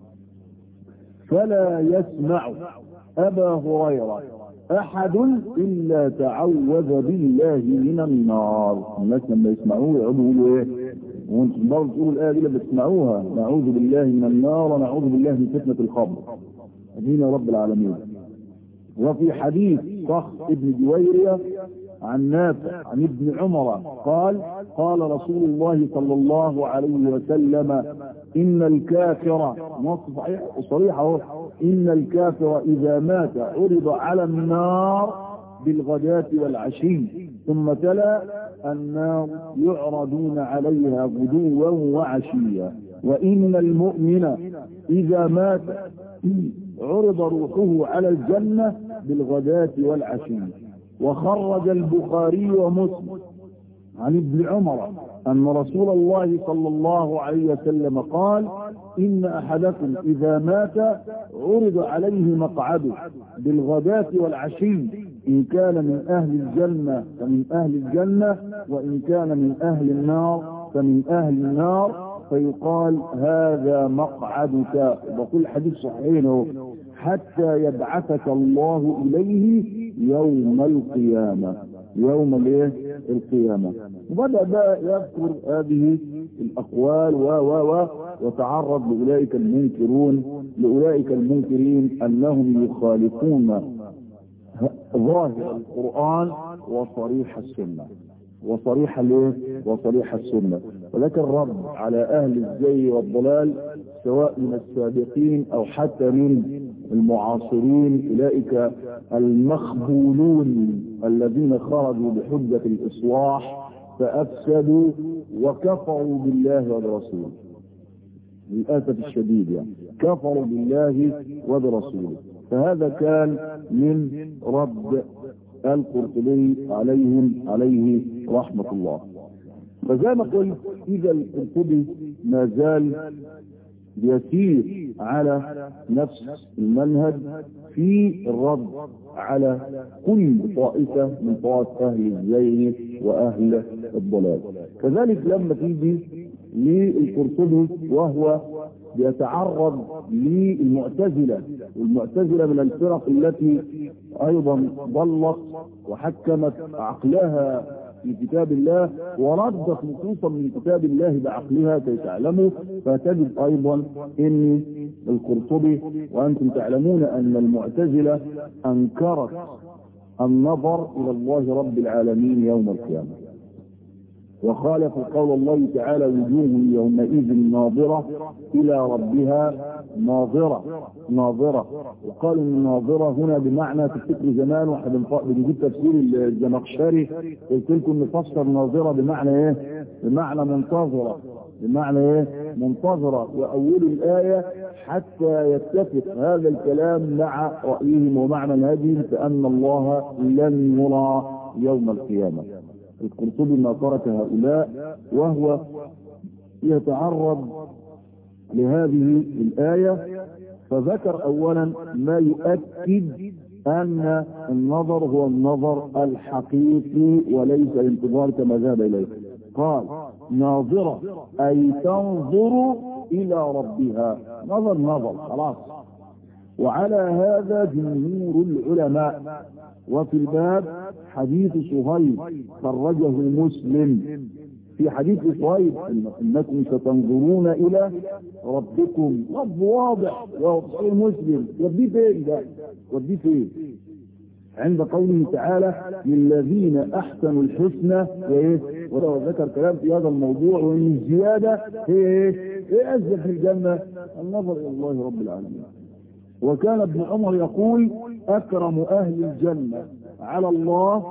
S1: فلا يسمع أبا هريرة أحد إلا تعوذ بالله من النار الناس لما يسمعوه يقعدوا يقولوا إيه وانتم برضه تقولوا الآية دي لما تسمعوها نعوذ بالله من النار ونعوذ بالله من فتنة الخمر أدينا رب العالمين وفي حديث صخر ابن جويرية عن نافع عن ابن عمر قال قال رسول الله صلى الله عليه وسلم إن الكافر نص صحيح وصريح إن الكافر إذا مات عرض على النار بالغداة والعشي ثم تلا النار يعرضون عليها غدوا وعشيا وإن المؤمن إذا مات عرض روحه على الجنة بالغداة والعشي وخرج البخاري ومسلم عن ابن عمر أن رسول الله صلى الله عليه وسلم قال إن أحدكم إذا مات عرض عليه مقعده بالغداة والعشي إن كان من أهل الجنة فمن أهل الجنة وإن كان من أهل النار فمن أهل النار فيقال هذا مقعدك وكل حديث صحيح حتى يبعثك الله إليه يوم القيامة يوم الايه القيامة وبدأ بقى يذكر هذه الأقوال و و و وتعرض لأولئك المنكرون لأولئك المنكرين أنهم يخالفون ظاهر القرآن وصريح السنة وصريح الايه وصريح السنة ولكن رد على أهل الزي والضلال سواء من السابقين أو حتى من المعاصرين أولئك المخبولون الذين خرجوا بحجة الإصلاح فأفسدوا وكفروا بالله وبرسوله للأسف الشديد يعني كفروا بالله وبرسوله فهذا كان من رد القرطبي عليهم عليه رحمة الله فزي ما قلت إذا القرطبي ما زال يسير على نفس المنهج في الرد على كل طائفة من طائف أهل الزين وأهل الضلال كذلك لما تيجي للقرطبي وهو يتعرض للمعتزلة والمعتزلة من الفرق التي أيضا ضلت وحكمت عقلها في كتاب الله وردت نصوصا من كتاب الله بعقلها كي تعلموا فتجد ايضا ان القرطبي وانتم تعلمون ان المعتزلة انكرت النظر الى الله رب العالمين يوم القيامة وخالف قول الله تعالى وجوه يومئذ ناظرة إلى ربها ناظرة ناظرة وقالوا ان الناظرة هنا بمعنى تفتكر زمان واحد بنجيب تفسير الزمخشري قلت لكم نفسر ناظرة بمعنى ايه بمعنى منتظرة بمعنى ايه منتظرة وأول الآية حتى يتفق هذا الكلام مع رأيهم ومعنى الهدي فأن الله لن يرى يوم القيامة القرطبي ما ترك هؤلاء وهو يتعرض لهذه الآية فذكر أولا ما يؤكد أن النظر هو النظر الحقيقي وليس الانتظار كما ذهب إليه قال ناظرة أي تنظر إلى ربها نظر نظر خلاص وعلى هذا جمهور العلماء وفي الباب حديث صهيب خرجه مسلم في حديث صهيب انكم ستنظرون الى ربكم رب واضح وهو مسلم وديه فين ده وديه فين عند قوله تعالى للذين احسنوا الحسنى وايه ولو ذكر كلام في هذا الموضوع وان الزياده هي ايه ايه ازل في الجنه النظر الى الله رب العالمين وكان ابن عمر يقول اكرم اهل الجنه على الله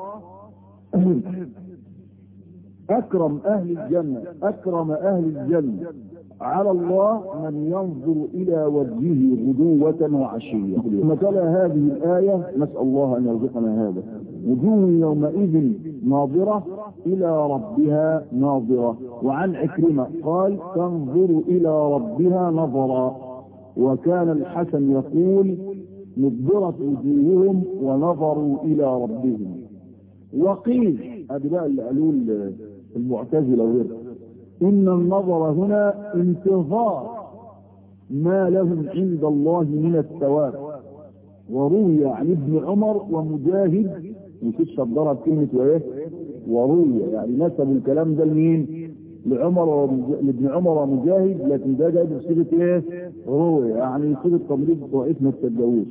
S1: اكرم اهل الجنه اكرم اهل الجنه على الله من ينظر الى وجهه غدوة وعشية ثم تلا هذه الآية نسأل الله ان يرزقنا هذا وجوه يومئذ ناظرة الى ربها ناظرة وعن عكرمة قال تنظر الى ربها نظرا وكان الحسن يقول نضرت وجوههم ونظروا الى ربهم وقيل هذه بقى اللي قالوه المعتزله وغيره ان النظر هنا انتظار ما لهم عند الله من الثواب وروي عن ابن عمر ومجاهد نسيت شدرها بكلمه وايه وروي يعني نسبوا الكلام ده لمين لعمر ومج... لابن عمر ومجاهد لكن ده جاي بصيغه ايه روي يعني صيغه تمريض طائف ما التجاوز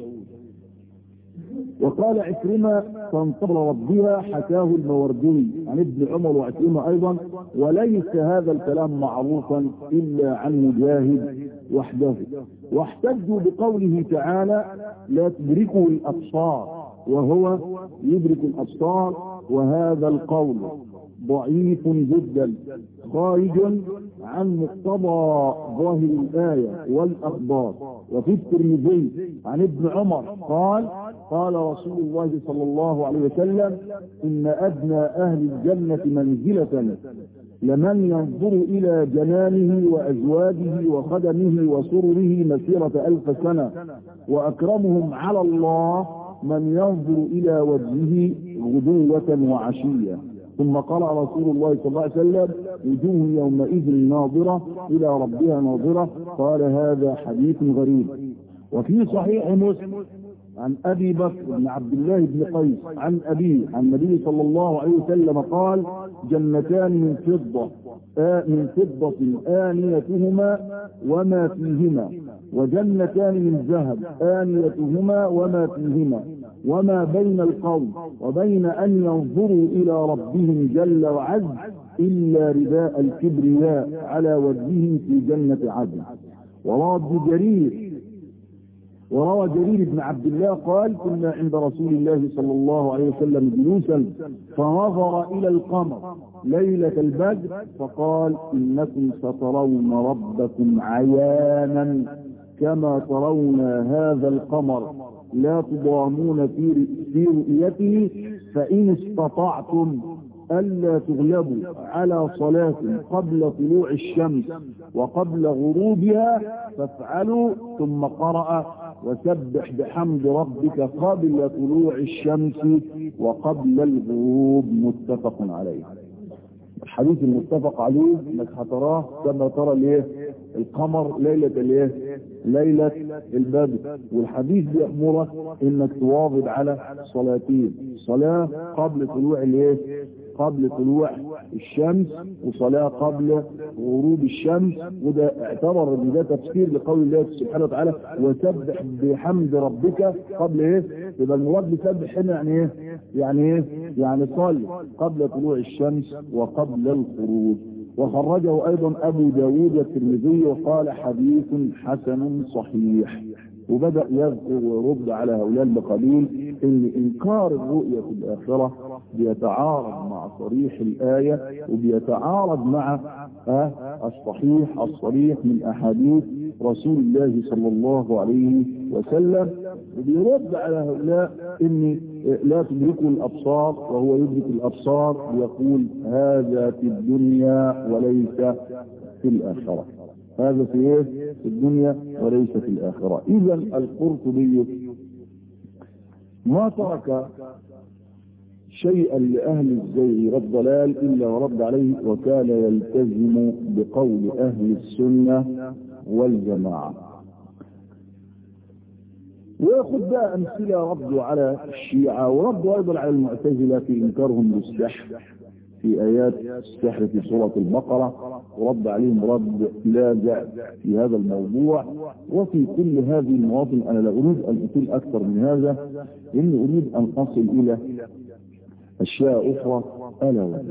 S1: وقال عكرمة تنصر ربها حكاه الموردي عن ابن عمر وعكرمة أيضا وليس هذا الكلام معروفا إلا عن مجاهد وحده واحتجوا بقوله تعالى لا تدركه الأبصار وهو يدرك الأبصار وهذا القول ضعيف جدا خارج عن مقتضى ظاهر الآية والأخبار وفي الترمذي عن ابن عمر قال قال رسول الله صلى الله عليه وسلم إن أدنى أهل الجنة منزلة لمن ينظر إلى جنانه وأزواجه وخدمه وسره مسيرة ألف سنة وأكرمهم على الله من ينظر إلى وجهه غدوة وعشية ثم قال رسول الله صلى الله عليه وسلم وجوه يومئذ ناظرة إلى ربها ناظرة قال هذا حديث غريب وفي صحيح مسلم عن أبي بكر بن عبد الله بن قيس عن أبيه عن النبي صلى الله عليه وسلم قال جنتان من فضة آه من فضة آنيتهما وما فيهما وجنتان من ذهب آنيتهما وما فيهما وما بين القوم وبين أن ينظروا إلى ربهم جل وعز إلا رداء الكبرياء على وجهه في جنة عدن وروى ابن جرير وروى جرير بن عبد الله قال كنا عند رسول الله صلى الله عليه وسلم جلوسا فنظر إلى القمر ليلة البدر فقال إنكم سترون ربكم عيانا كما ترون هذا القمر لا تضامون في في رؤيته فإن استطعتم ألا تغلبوا على صلاة قبل طلوع الشمس وقبل غروبها فافعلوا ثم قرأ وسبح بحمد ربك قبل طلوع الشمس وقبل الغروب متفق عليه الحديث المتفق عليه انك هتراه كما ترى الايه القمر ليلة الايه ليلة البدر والحديث بيأمرك انك تواظب على صلاتين صلاة قبل طلوع الايه قبل طلوع الشمس وصلاة قبل غروب الشمس وده اعتبر ان ده تفسير لقول الله سبحانه وتعالى وسبح بحمد ربك قبل ايه يبقى المراد بسبح هنا يعني ايه يعني ايه يعني صلي قبل طلوع الشمس وقبل الخروج وخرجه ايضا ابو داود الترمذي وقال حديث حسن صحيح وبدأ يذكر ويرد على هؤلاء بقليل ان انكار الرؤية في الاخرة بيتعارض مع صريح الآية وبيتعارض مع الصحيح الصريح من احاديث رسول الله صلى الله عليه وسلم وبيرد على هؤلاء ان لا تدركوا الابصار وهو يدرك الابصار ويقول هذا في الدنيا وليس في الاخره هذا في ايه في الدنيا وليس في الاخره اذا القرطبي ما ترك شيئا لأهل الزيغ والضلال إلا ورد عليه وكان يلتزم بقول أهل السنة والجماعة وياخد بقى أمثلة ردوا على الشيعة وردوا أيضا على المعتزلة في إنكارهم للسحر في آيات السحر في سورة البقرة ورد عليهم رد لاذع في هذا الموضوع وفي كل هذه المواطن أنا لا أريد أن أطيل أكثر من هذا إني أريد أن أصل إلى أشياء أخرى ألا وهي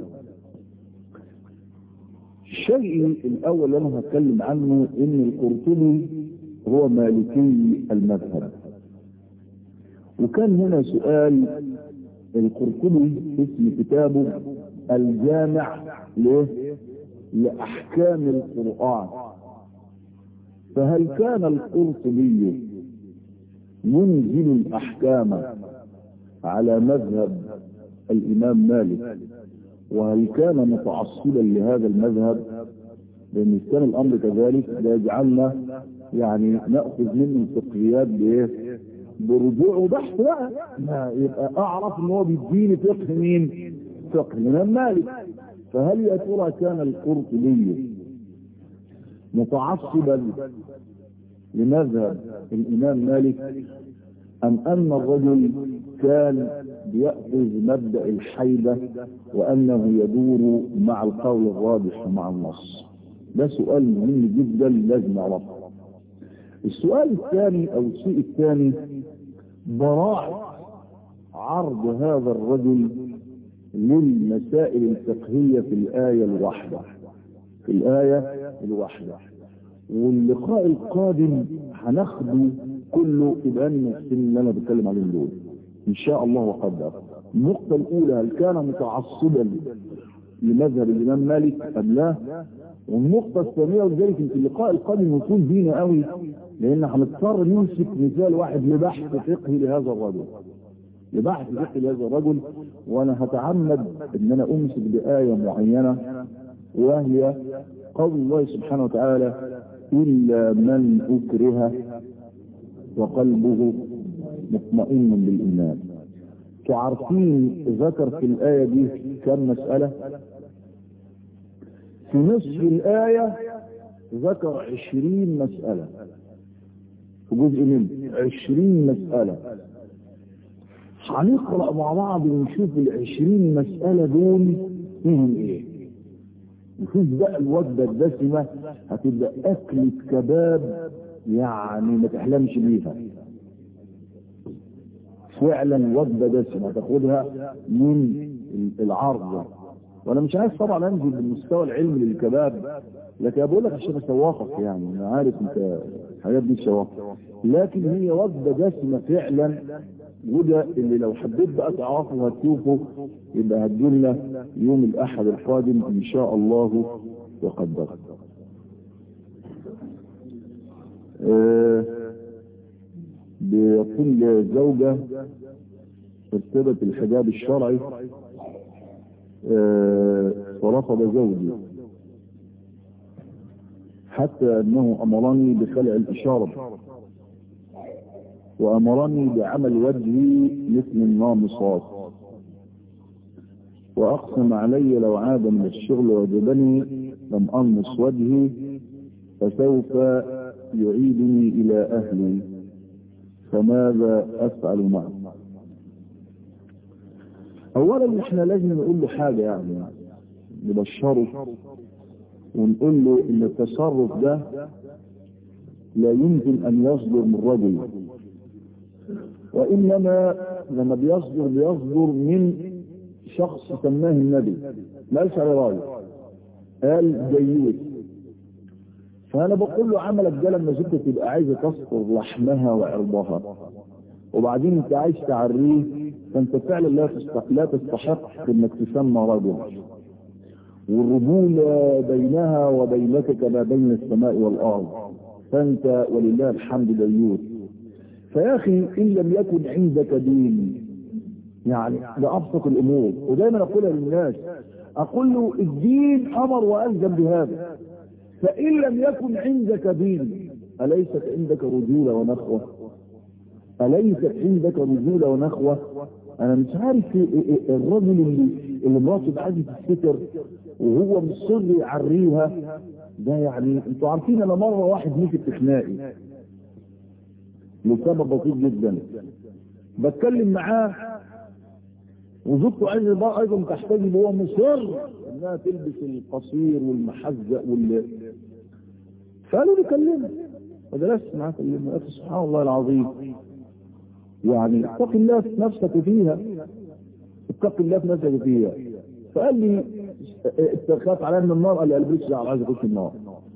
S1: الشيء الأول اللي أنا هتكلم عنه إن القرطبي هو مالكي المذهب وكان هنا سؤال القرطبي اسم كتابه الجامع له لأحكام القرآن فهل كان القرطبي ينزل الأحكام على مذهب الإمام مالك وهل كان متعصبا لهذا المذهب لأن كان الأمر كذلك لا يجعلنا يعني نأخذ منه الفقهيات بإيه برجوع وبحث بقى ما يبقى أعرف إن هو بيديني فقه مين فقه الإمام مالك فهل يا ترى كان القرطبي متعصبا لمذهب الإمام مالك أم أن الرجل كان بيأخذ مبدأ الحيبة وأنه يدور مع القول الراجح ومع النص ده سؤال مهم جدا لازم نعرفه السؤال الثاني أو الشيء الثاني براعة عرض هذا الرجل للمسائل الفقهية في الآية الواحدة في الآية الواحدة واللقاء القادم هناخده كله في بيان المحسنين اللي انا بتكلم عليهم دول ان شاء الله وقدر النقطة الاولى هل كان متعصبا لمذهب الامام مالك ام لا والنقطة الثانية ولذلك في اللقاء القادم يكون بينا قوي لان هنضطر نمسك مثال واحد لبحث فقهي لهذا الرجل لبحث فقهي لهذا الرجل وانا هتعمد ان انا امسك بآية معينة وهي قول الله سبحانه وتعالى إلا من أكره وقلبه مطمئن بالإيمان تعرفين ذكر في الآية دي كم مسألة في نصف الآية ذكر عشرين مسألة في جزء منه عشرين مسألة هنقرأ مع بعض ونشوف العشرين مسألة دول فيهم ايه نشوف بقى الوجبة الدسمة هتبقى أكلة كباب يعني ما تحلمش بيها فعلا وجبة دسمة تاخدها من العرض وانا مش عايز طبعا انزل بالمستوى العلمي للكباب لكن بقول لك عشان اسوقك يعني انا عارف انت الحاجات دي تسوقك لكن هي وجبة دسمة فعلا وده اللي لو حبيت بقى تعرفه وهتشوفه يبقى هتجيلنا يوم الاحد القادم ان شاء الله وقدر آه بيقول زوجة ارتبت الحجاب الشرعي آه ورفض زوجي حتى انه امرني بخلع الاشارة وامرني بعمل وجهي مثل النامصات واقسم علي لو عاد من الشغل وجدني لم انمص وجهي فسوف يعيدني الى اهلي فماذا افعل معه اولا احنا لازم نقول له حاجة يعني نبشره ونقول له ان التصرف ده لا يمكن ان يصدر من رجل وانما لما بيصدر بيصدر من شخص سماه النبي ما قالش على رايه قال ديوث فانا بقول له عملك ده لما ست تبقى عايزه تسطر لحمها وعرضها وبعدين انت عايز تعريه فانت فعلا لا تستحق لا تستحق انك تسمى رجل والرجولة بينها وبينك كما بين السماء والارض فانت ولله الحمد ديوث فيا اخي ان لم يكن عندك دين يعني ده ابسط الامور ودايما اقولها للناس اقول له الدين امر والزم بهذا فان لم يكن عندك دين اليست عندك رجوله ونخوه اليست عندك رجوله ونخوه انا مش عارف الرجل اللي اللي مراته عايزه تفتكر وهو مصر يعريها ده يعني انتوا عارفين انا مره واحد مسك في خناقي لسبب بسيط جدا بتكلم معاه وزوجته عايزه بقى ايضا تحتجب وهو مصر انها تلبس القصير والمحزق وال فقالوا لي كلمه فجلست معاه كلمه قلت سبحان الله العظيم يعني اتق الله في نفسك فيها اتق الله في نفسك فيها فقال لي اتخاف على ان النار قال لي البس على عايز اخش النار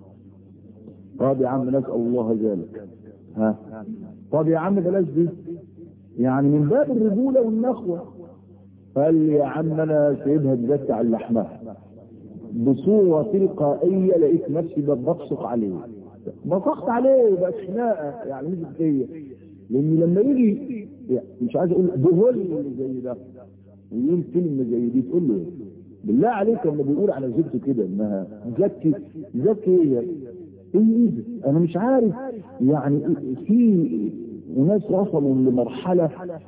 S1: طب يا عم نسال الله ذلك ها طب يا عم بلاش دي يعني من باب الرجوله والنخوه قال لي يا عم انا سايبها تزكي على لحمها بصوره تلقائيه لقيت نفسي ببصق عليه بصقت عليه بقت خناقه يعني مش فيا لان لما يجي يعني مش عايز اقول بهول زي ده ويقول كلمه زي دي تقول له بالله عليك لما بيقول على زوجته كده انها زكي زكي ايه ايه ايه انا مش عارف يعني في ناس وصلوا لمرحله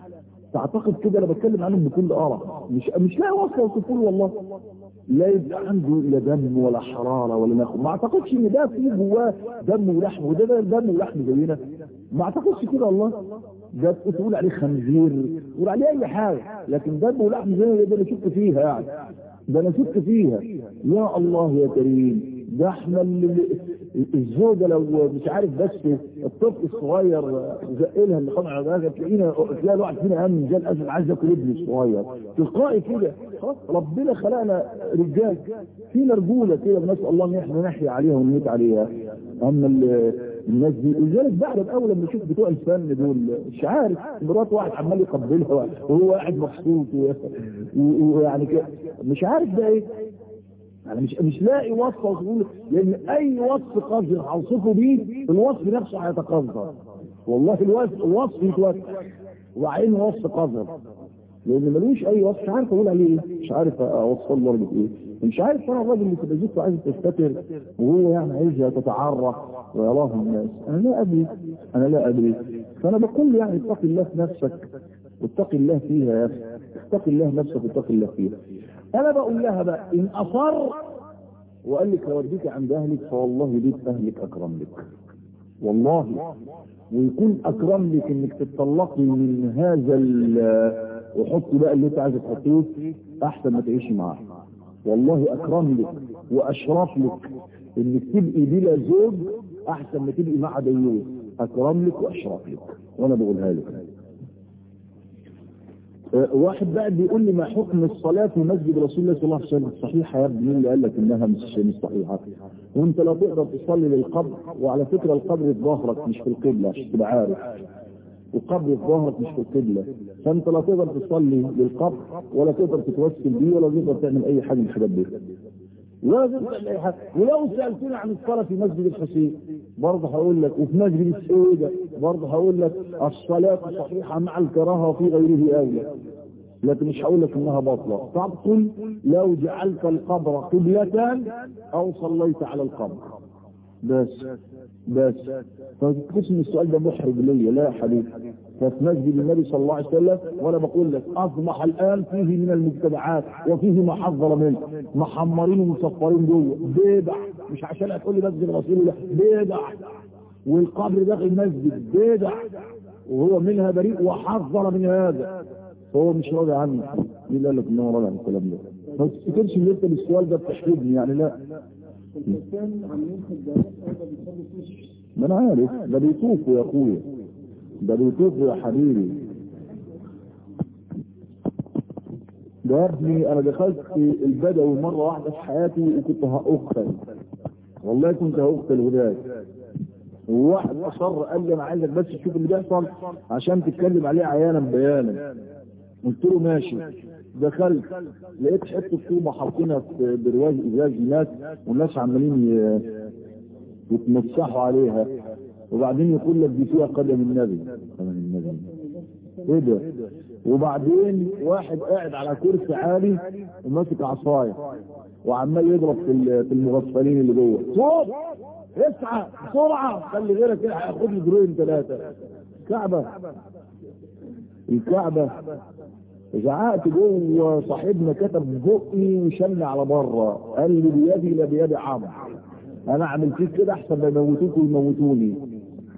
S1: تعتقد كده انا بتكلم عنهم بكل قرف مش مش لاقي وصله وصفوا والله لا يبقى عنده لا دم ولا حراره ولا نخو ما اعتقدش ان ده فيه جواه دم ولحم وده ده دم ولحم زينا ما اعتقدش كده الله ده تقول عليه خنزير تقول عليه اي حاجه لكن دم ولحم زينا ده انا شفت فيها يعني ده انا شفت فيها يا الله يا كريم ده احنا الزوجة لو مش عارف بس الطفل الصغير زقلها اللي خمع ده تلاقينا تلاقي الواحد فينا قام زي الاسد عايز ياكل ابنه الصغير تلقائي كده خلاص ربنا خلقنا رجال فينا رجوله كده بنسال الله ان احنا نحيا عليها ونموت عليها اما الناس دي ولذلك بعد اول لما اشوف بتوع الفن دول مش عارف مرات واحد عمال يقبلها وهو قاعد مبسوط ويعني كده مش عارف ده ايه انا مش مش لاقي وصف اوصفه لان اي وصف قذر هوصفه بيه الوصف نفسه هيتقذر والله الوصف الوصف يتوسع وعين وصف قذر لان ملوش اي وصف مش عارف اقول عليه ايه مش عارف اوصل له ايه مش عارف انا الراجل اللي تبقى زوجته عايز تستتر وهو يعني عايزها تتعرى ويراه الناس انا لا ادري انا لا ادري فانا بقول يعني اتق الله في نفسك واتق الله فيها يا اخي اتق الله نفسك واتق الله فيها انا بقول لها بقى ان اصر وقال لك هوديك عند اهلك فوالله بيت اهلك اكرم لك والله ويكون اكرم لك انك تتطلقي من هذا وحطي بقى اللي انت عايزه تحطيه احسن ما تعيشي معاه والله اكرم لك واشرف لك انك تبقي بلا زوج احسن ما تبقي مع ديوث اكرم لك واشرف لك وانا بقولها لك واحد بقى بيقول لي ما حكم الصلاة في مسجد رسول الله صلى الله عليه وسلم صحيحة يا ابني مين اللي قال لك انها مش مش صحيحة وانت لا تقدر تصلي للقبر وعلى فكرة القبر في ظهرك مش في القبلة عشان تبقى عارف القبر في ظهرك مش في القبلة فانت لا تقدر تصلي للقبر ولا تقدر تتوسل بيه ولا تقدر تعمل اي حاجة من الحاجات دي ولا تقدر تعمل اي حاجة ولو سألتني عن الصلاة في مسجد الحسين برضه هقول لك وفي مسجد السويدة برضه هقول لك الصلاة صحيحة مع الكراهة وفي غيره أولى لكن مش هقول لك انها باطلة تبطل لو جعلت القبر قبلة او صليت على القبر بس بس فتكتبش ان السؤال ده محرج ليا لا يا حبيبي ففي مسجد النبي صلى الله عليه وسلم وانا بقول لك اصبح الان فيه من المبتدعات وفيه ما حذر منه محمرين ومصفرين جوه بدع مش عشان هتقول لي مسجد رسول الله بدع والقبر داخل المسجد بدع وهو منها بريء وحذر من هذا هو مش راضي عني مين قال لك ان هو راضي عن الكلام ده ما تفتكرش ان انت بالسؤال ده بتحرجني يعني لا ما انا عارف ده بيطوفوا يا اخويا ده بيطوفوا يا حبيبي ده يا ابني انا دخلت في البدوي مره واحده في حياتي وكنت هاقتل والله كنت هاقتل هناك وواحد اصر قال لي انا عايزك بس تشوف اللي بيحصل عشان تتكلم عليه عيانا بيانا قلت له ماشي دخلت لقيت حته طوبه حاطينها في برواز ازاز ناس والناس عمالين يتمسحوا عليها وبعدين يقول لك دي فيها قدم النبي قدم النبي ايه ده وبعدين واحد قاعد على كرسي عالي وماسك عصايه وعمال يضرب في المغفلين اللي جوه صوت اسعى بسرعه خلي غيرك كده هياخد لي دروين ثلاثه كعبه الكعبه زعقت جوه صاحبنا كتب بقي وشن على بره قال لي بيدي لا بيد عمرو انا اعمل فيك كده احسن ما يموتوك ويموتوني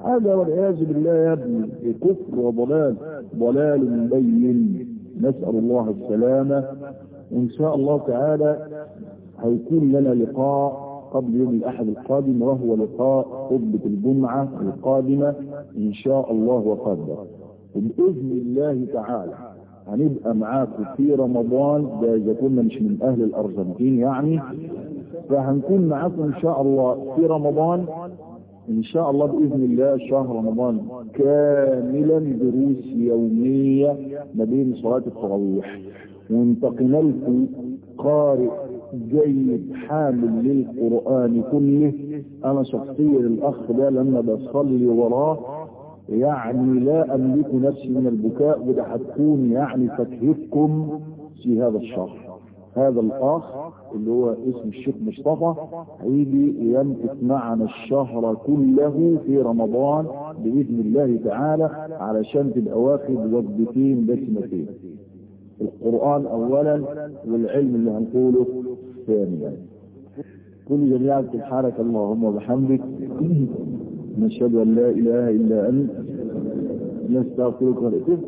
S1: هذا والعياذ بالله يا ابني كفر وضلال ضلال بين نسأل الله السلامة وإن شاء الله تعالى هيكون لنا لقاء قبل يوم الأحد القادم وهو لقاء خطبة الجمعة القادمة إن شاء الله وقدر وبإذن الله تعالى هنبقى معاكم في رمضان ده إذا كنا مش من أهل الأرجنتين يعني فهنكون معاكم إن شاء الله في رمضان إن شاء الله بإذن الله شهر رمضان كاملا دروس يومية ما بين صلاة التراويح وانتقلنا لكم قارئ جيد حامل للقرآن كله أنا شخصيا الأخ ده لما بصلي وراه يعني لا أملك نفسي من البكاء وده هتكون يعني فكهتكم في هذا الشهر هذا الأخ اللي هو اسم الشيخ مصطفى هيجي ويمكث معنا الشهر كله في رمضان بإذن الله تعالى علشان تبقى واخد وجبتين دسمتين القرآن أولا والعلم اللي هنقوله ثانيا كل جميعا سبحانك اللهم وبحمدك نشهد أن لا إله إلا أنت نستغفرك ونتوب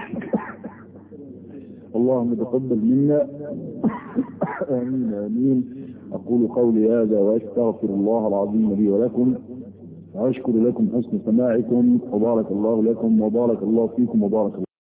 S1: اللهم تقبل منا آمين آمين أقول قولي هذا وأستغفر الله العظيم لي ولكم وأشكر لكم حسن سماعكم وبارك الله لكم وبارك الله فيكم وبارك الله